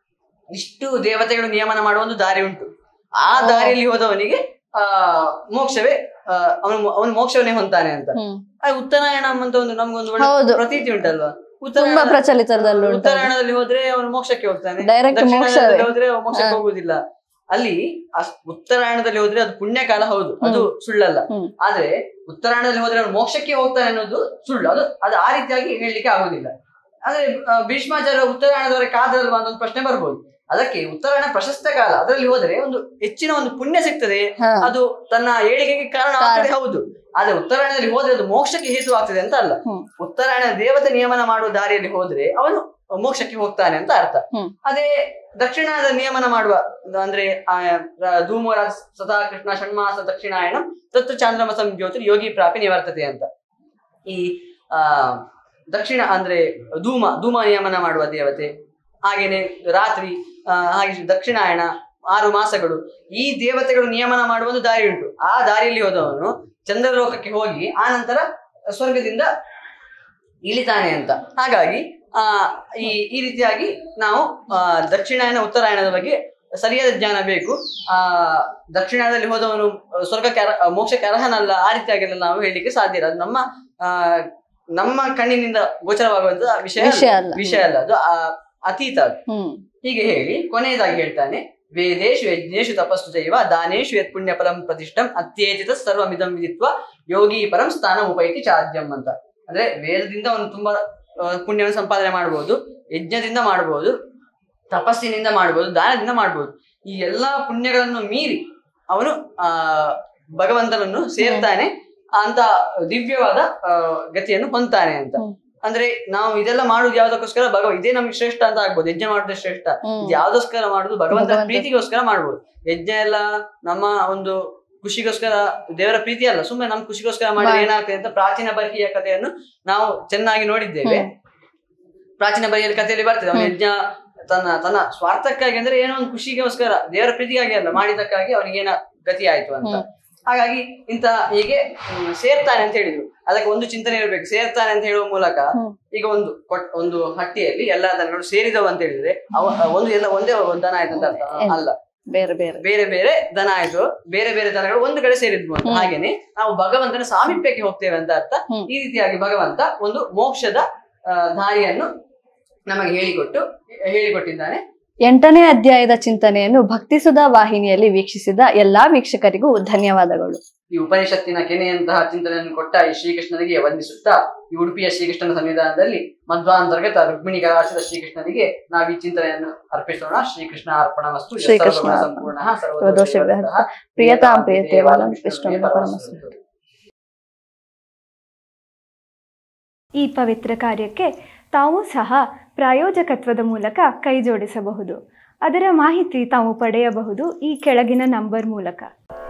ಇಷ್ಟು ದೇವತೆಗಳು ನಿಯಮನ ಮಾಡುವ ಒಂದು ದಾರಿ ಉಂಟು ಆ ಓ. ದಾರಿಯಲ್ಲಿ ಹೋದವನಿಗೆ ಆ ಮೋಕ್ಷವೇ ಆ, ಅವನು ಅವನು ಮೋಕ್ಷವನ್ನೇ ಹೊಂತಾನೆ ಅಂತ ಹ್ಮ್. ಆ ಉತ್ತರಾಯಣ ಅಂತ ಒಂದು ನಮ್ಗೊಂದು ಒಳ್ಳೆ ಹೌದು ಪ್ರತೀತಿ ಉಂಟಲ್ವಾ ತುಂಬಾ ಉತ್ತರಾಯಣ ಪ್ರಚಲಿತದಲ್ಲೂ ಉಂಟು ಉತ್ತರಾಯಣದಲ್ಲಿ ಹೋದ್ರೆ ಅವನು ಮೋಕ್ಷಕ್ಕೆ ಹೋಗ್ತಾನೆ ಡೈರೆಕ್ಟ್ ಮೋಕ್ಷವೇ ದಕ್ಷಿಣದಲ್ಲಿ ಹೋದ್ರೆ ಅವ ಮೋಕ್ಷಕ್ಕೆ ಹಾ. ಹೋಗುದಿಲ್ಲ ಅಲ್ಲಿ ಅಸ್- ಉತ್ತರಾಯಣದಲ್ಲಿ ಹೋದ್ರೆ ಅದು ಪುಣ್ಯಕಾಲ ಹೌದು ಅದು ಸುಳ್ಳಲ್ಲ ಹ್ಮ್. ಆದ್ರೆ ಉತ್ತರಾಯಣದಲ್ಲಿ ಹೋದ್ರೆ ಅವನು ಮೋಕ್ಷಕ್ಕೆ ಹೋಗ್ತಾನೆ ಅನ್ನೋದು ಸುಳ್ಳು ಅದು ಅದು ಆ ರೀತಿಯಾಗಿ ಹೇಳಲಿಕ್ಕೆ ಆಗುದಿಲ್ಲ ಆದ್ರೆ ಆ, ಭೀಷ್ಮಾಚಾರ್ಯ ಉತ್ತರಾಯಣದವರೆಗೆ ಕಾದಲ್ವಾ ಅಂತ ಒಂದು ಪ್ರಶ್ನೆ ಬರ್ಬೋದು ಅದಕ್ಕೆ ಉತ್ತರಾಯಣ ಪ್ರಶಸ್ತ ಕಾಲ ಅದರಲ್ಲಿ ಹೋದ್ರೆ ಒಂದು ಹೆಚ್ಚಿನ ಒಂದು ಪುಣ್ಯ ಸಿಗ್ತದೆ ಹಾ. ಅದು ತನ್ನ ಏಳಿಗೆಗೆ ಕಾರಣ ಆಗ್ತದೆ ಹೌದು ಆದ್ರೆ ಉತ್ತರಾಯಣದಲ್ಲಿ ಹೋದ್ರೆ ಅದು ಮೋಕ್ಷಕ್ಕೆ ಹೇತು ಆಗ್ತದೆ ಅಂತ ಅಲ್ಲ ಹ್ಮ್. ಉತ್ತರಾಯಣ ದೇವತೆ ನಿಯಮನ ಮಾಡುವ ದಾರಿಯಲ್ಲಿ ಹೋದ್ರೆ ಅವನು ಮೋಕ್ಷಕ್ಕೆ ಹೋಗ್ತಾನೆ ಅಂತ ಅರ್ಥ ಹ್ಮ್. ಅದೇ ದಕ್ಷಿಣದ ನಿಯಮನ ಮಾಡುವ ಅಂದ್ರೆ ಆ, ರ- ಧೂಮರಾಜ ಸದಾ ಕೃಷ್ಣ ಷಣ್ಮಾಸ ದಕ್ಷಿಣಾಯಣ ತತ್ತು ಚಾಂದ್ರಮಸಂ ಜ್ಯೋತಿ ಯೋಗಿ ಪ್ರಾಪಿ ನಿವರ್ತತೆ ಅಂತ ಈ ಆ ದಕ್ಷಿಣ ಅಂದ್ರೆ ಧೂಮ ಧೂಮ ನಿಯಮನ ಮಾಡುವ ದೇವತೆ ಹಾಗೇನೆ ರಾತ್ರಿ ಆ, ಹಾಗೆ ದಕ್ಷಿಣಾಯಣ ಆರು ಮಾಸಗಳು ಈ ದೇವತೆಗಳು ನಿಯಮನ ಮಾಡುವ ಒಂದು ದಾರಿ ಉಂಟು ಆ ದಾರಿಯಲ್ಲಿ ಹೋದವನು ಚಂದ್ರಲೋಕಕ್ಕೆ ಹೋಗಿ ಆ ನಂತರ ಸ್ವರ್ಗದಿಂದ ಇಳಿತಾನೆ ಅಂತ ಹಾಗಾಗಿ ಆ ಈ ಈ ರೀತಿಯಾಗಿ ನಾವು ಆ, ದಕ್ಷಿಣಾಯನ ಉತ್ತರಾಯಣದ ಬಗ್ಗೆ ಸರಿಯಾದ ಜ್ಞಾನ ಬೇಕು ಆ ದಕ್ಷಿಣದಲ್ಲಿ ಹೋದವನು ಸ್ವರ್ಗಕ್ಕೆ ಅರ್ಹ ಮೋಕ್ಷಕ್ಕೆ ಅರ್ಹನಲ್ಲ ಆ ರೀತಿಯಾಗೆಲ್ಲ ನಾವು ಹೇಳಲಿಕ್ಕೆ ಸಾಧ್ಯ ಇಲ್ಲ ಅದು ನಮ್ಮ ಆ ನಮ್ಮ ಕಣ್ಣಿನಿಂದ ಗೋಚರವಾಗುವಂತ ವಿಷಯ ಅಲ್ಲ. ವಿಷಯ ಅಲ್ಲ ವಿಷಯ ಅಲ್ಲ ಅದು ಆ, ಅತೀತ ಅದು ಹ್ಮ್ ಹೀಗೆ ಹೇಳಿ ಕೊನೆಯದಾಗಿ ಹೇಳ್ತಾನೆ ವೇದೇಶು ಯಜ್ಞೇಶು ತಪಸ್ಸು ಜೈವ ದಾನೇಶು ಯತ್ ಪುಣ್ಯ ಫಲಂ ಪ್ರತಿಷ್ಠಂ ಅತ್ಯೇಚಿತ ಸರ್ವಮಿದಂ ವಿದಿತ್ವ ಯೋಗಿ ಪರಂ ಸ್ಥಾನ ಉಪೈತಿ ಚಾದ್ಯಂ ಅಂತ ಅಂದ್ರೆ ವೇದದಿಂದ ಅವನು ತುಂಬಾ ಆ, ಪುಣ್ಯವನ್ನು ಸಂಪಾದನೆ ಮಾಡಬಹುದು ಯಜ್ಞದಿಂದ ಮಾಡಬಹುದು ತಪಸ್ಸಿನಿಂದ ಮಾಡಬಹುದು ದಾನದಿಂದ ಮಾಡಬಹುದು ಈ ಎಲ್ಲಾ ಪುಣ್ಯಗಳನ್ನು ಮೀರಿ ಅವನು ಆ ಭಗವಂತನನ್ನು ಸೇರ್ತಾನೆ ಅಂತ ದಿವ್ಯವಾದ ಆ, ಗತಿಯನ್ನು ಹೊಂದ್ತಾನೆ ಅಂತ ಹ್ಮ್. ಅಂದ್ರೆ ನಾವು ಇದೆಲ್ಲ ಮಾಡುದು ಯಾವ್ದಕ್ಕೋಸ್ಕರ ಭಗವ ಇದೇ ನಮ್ಗೆ ಶ್ರೇಷ್ಠ ಅಂತ ಆಗ್ಬೋದು ಯಜ್ಞ ಮಾಡುದೇ ಶ್ರೇಷ್ಠ ಹ್ಮ್. ಇದು ಯಾವ್ದೋಸ್ಕರ ಮಾಡುದು ಭಗವಂತನ ಭಗವಂತ. ಪ್ರೀತಿಗೋಸ್ಕರ ಮಾಡ್ಬೋದು ಯಜ್ಞ ಎಲ್ಲ ನಮ್ಮ ಒಂದು ಖುಷಿಗೋಸ್ಕರ ದೇವರ ಪ್ರೀತಿ ಅಲ್ಲ ಸುಮ್ಮನೆ ನಮ್ ಖುಷಿಗೋಸ್ಕರ ಮಾಡಿದ್ರೆ ಮಾಡಿ. ಏನಾಗ್ತದೆ ಅಂತ ಪ್ರಾಚೀನ ಬರ್ಹಿಯ ಕಥೆಯನ್ನು ನಾವು ಚೆನ್ನಾಗಿ ನೋಡಿದ್ದೇವೆ ಹ್ಮ್. ಪ್ರಾಚೀನ ಬರಿಯಲ್ಲಿ ಕಥೆಯಲ್ಲಿ ಬರ್ತದೆ ಅವನು ಹ್ಮ್. ಯಜ್ಞ ತನ್ನ ತನ್ನ ಸ್ವಾರ್ಥಕ್ಕಾಗಿ ಅಂದ್ರೆ ಏನೋ ಒಂದು ಖುಷಿಗೋಸ್ಕರ ದೇವರ ಪ್ರೀತಿಗಾಗಿ ಅಲ್ಲ ಮಾಡಿದಕ್ಕಾಗಿ ಅವನಿಗೆ ಏನೋ ಗತಿ ಆಯ್ತು ಅಂತ ಹ್ಮ್. ಹಾಗಾಗಿ ಇಂತ ಹೀಗೆ ಹ್ಮ್, ಸೇರ್ತಾನೆ ಅಂತ ಹೇಳಿದ್ರು ಅದಕ್ಕೆ ಒಂದು ಚಿಂತನೆ ಇರಬೇಕು ಸೇರ್ತಾನೆ ಅಂತ ಹೇಳುವ ಮೂಲಕ ಹ್ಮ್. ಈಗ ಒಂದು ಕೊಟ್- ಒಂದು ಹಟ್ಟಿಯಲ್ಲಿ ಎಲ್ಲಾ ದನಗಳು ಸೇರಿದವು ಅಂತ ಹೇಳಿದ್ರೆ ಅವ ಒಂದು ಎಲ್ಲ ಒಂದೇ ಒಂದು ದನ ಆಯ್ತು ಅಂತ ಅರ್ಥ ಹ್ಮ್. ಅಲ್ಲ ಬೇರೆ ಬೇರೆ ಬೇರೆ ಬೇರೆ ದನ ಆಯ್ತು ಬೇರೆ ಬೇರೆ ದನಗಳು ಒಂದು ಕಡೆ ಸೇರಿದ್ವು ಅಂತ ಹ್ಮ್. ಹಾಗೇನೆ ನಾವು ಭಗವಂತನ ಸಾಮೀಪ್ಯಕ್ಕೆ ಹೋಗ್ತೇವೆ ಅಂತ ಅರ್ಥ ಹ್ಮ್. ಈ ರೀತಿಯಾಗಿ ಭಗವಂತ ಒಂದು ಮೋಕ್ಷದ ಆ, ದಾರಿಯನ್ನು ನಮಗೆ ಹೇಳಿಕೊಟ್ಟು ಹೇಳಿಕೊಟ್ಟಿದ್ದಾನೆ ಎಂಟನೇ ಅಧ್ಯಾಯದ ಚಿಂತನೆಯನ್ನು ಭಕ್ತಿಸುಧಾ ವಾಹಿನಿಯಲ್ಲಿ ವೀಕ್ಷಿಸಿದ ಎಲ್ಲಾ ವೀಕ್ಷಕರಿಗೂ ಧನ್ಯವಾದಗಳು ಈ ಉಪನಿಷತ್ತಿನ ಕೆನೆಯಂತಹ ಚಿಂತನೆಯನ್ನು ಕೊಟ್ಟ ಈ ಶ್ರೀಕೃಷ್ಣನಿಗೆ ವಂದಿಸುತ್ತಾ ಈ ಉಡುಪಿಯ ಶ್ರೀಕೃಷ್ಣನ ಸನ್ನಿಧಾನದಲ್ಲಿ ಮಧ್ವಾಂತರ್ಗತ ರುಕ್ಮಿಣಿ ಕಲಾಶದ ಶ್ರೀಕೃಷ್ಣನಿಗೆ ನಾವು ಈ ಚಿಂತನೆಯನ್ನು ಅರ್ಪಿಸೋಣ ಶ್ರೀಕೃಷ್ಣ ಅರ್ಪಣ ವಸ್ತು ಶ್ರೀಕೃಷ್ಣ ಸಂಪೂರ್ಣ ಸರ್ವದೋಷ ವಿರಹಿತ ಪ್ರಿಯತಾಂ ಪ್ರಿಯತೇವಾಲಂ ಕೃಷ್ಣಂ ಪರಮಸ್ತು ಈ ಪವಿತ್ರ ಕಾರ್ಯಕ್ಕೆ ತಾವು ಸಹ ಪ್ರಾಯೋಜಕತ್ವದ ಮೂಲಕ ಕೈಜೋಡಿಸಬಹುದು ಅದರ ಮಾಹಿತಿ ತಾವು ಪಡೆಯಬಹುದು ಈ ಕೆಳಗಿನ ನಂಬರ್ ಮೂಲಕ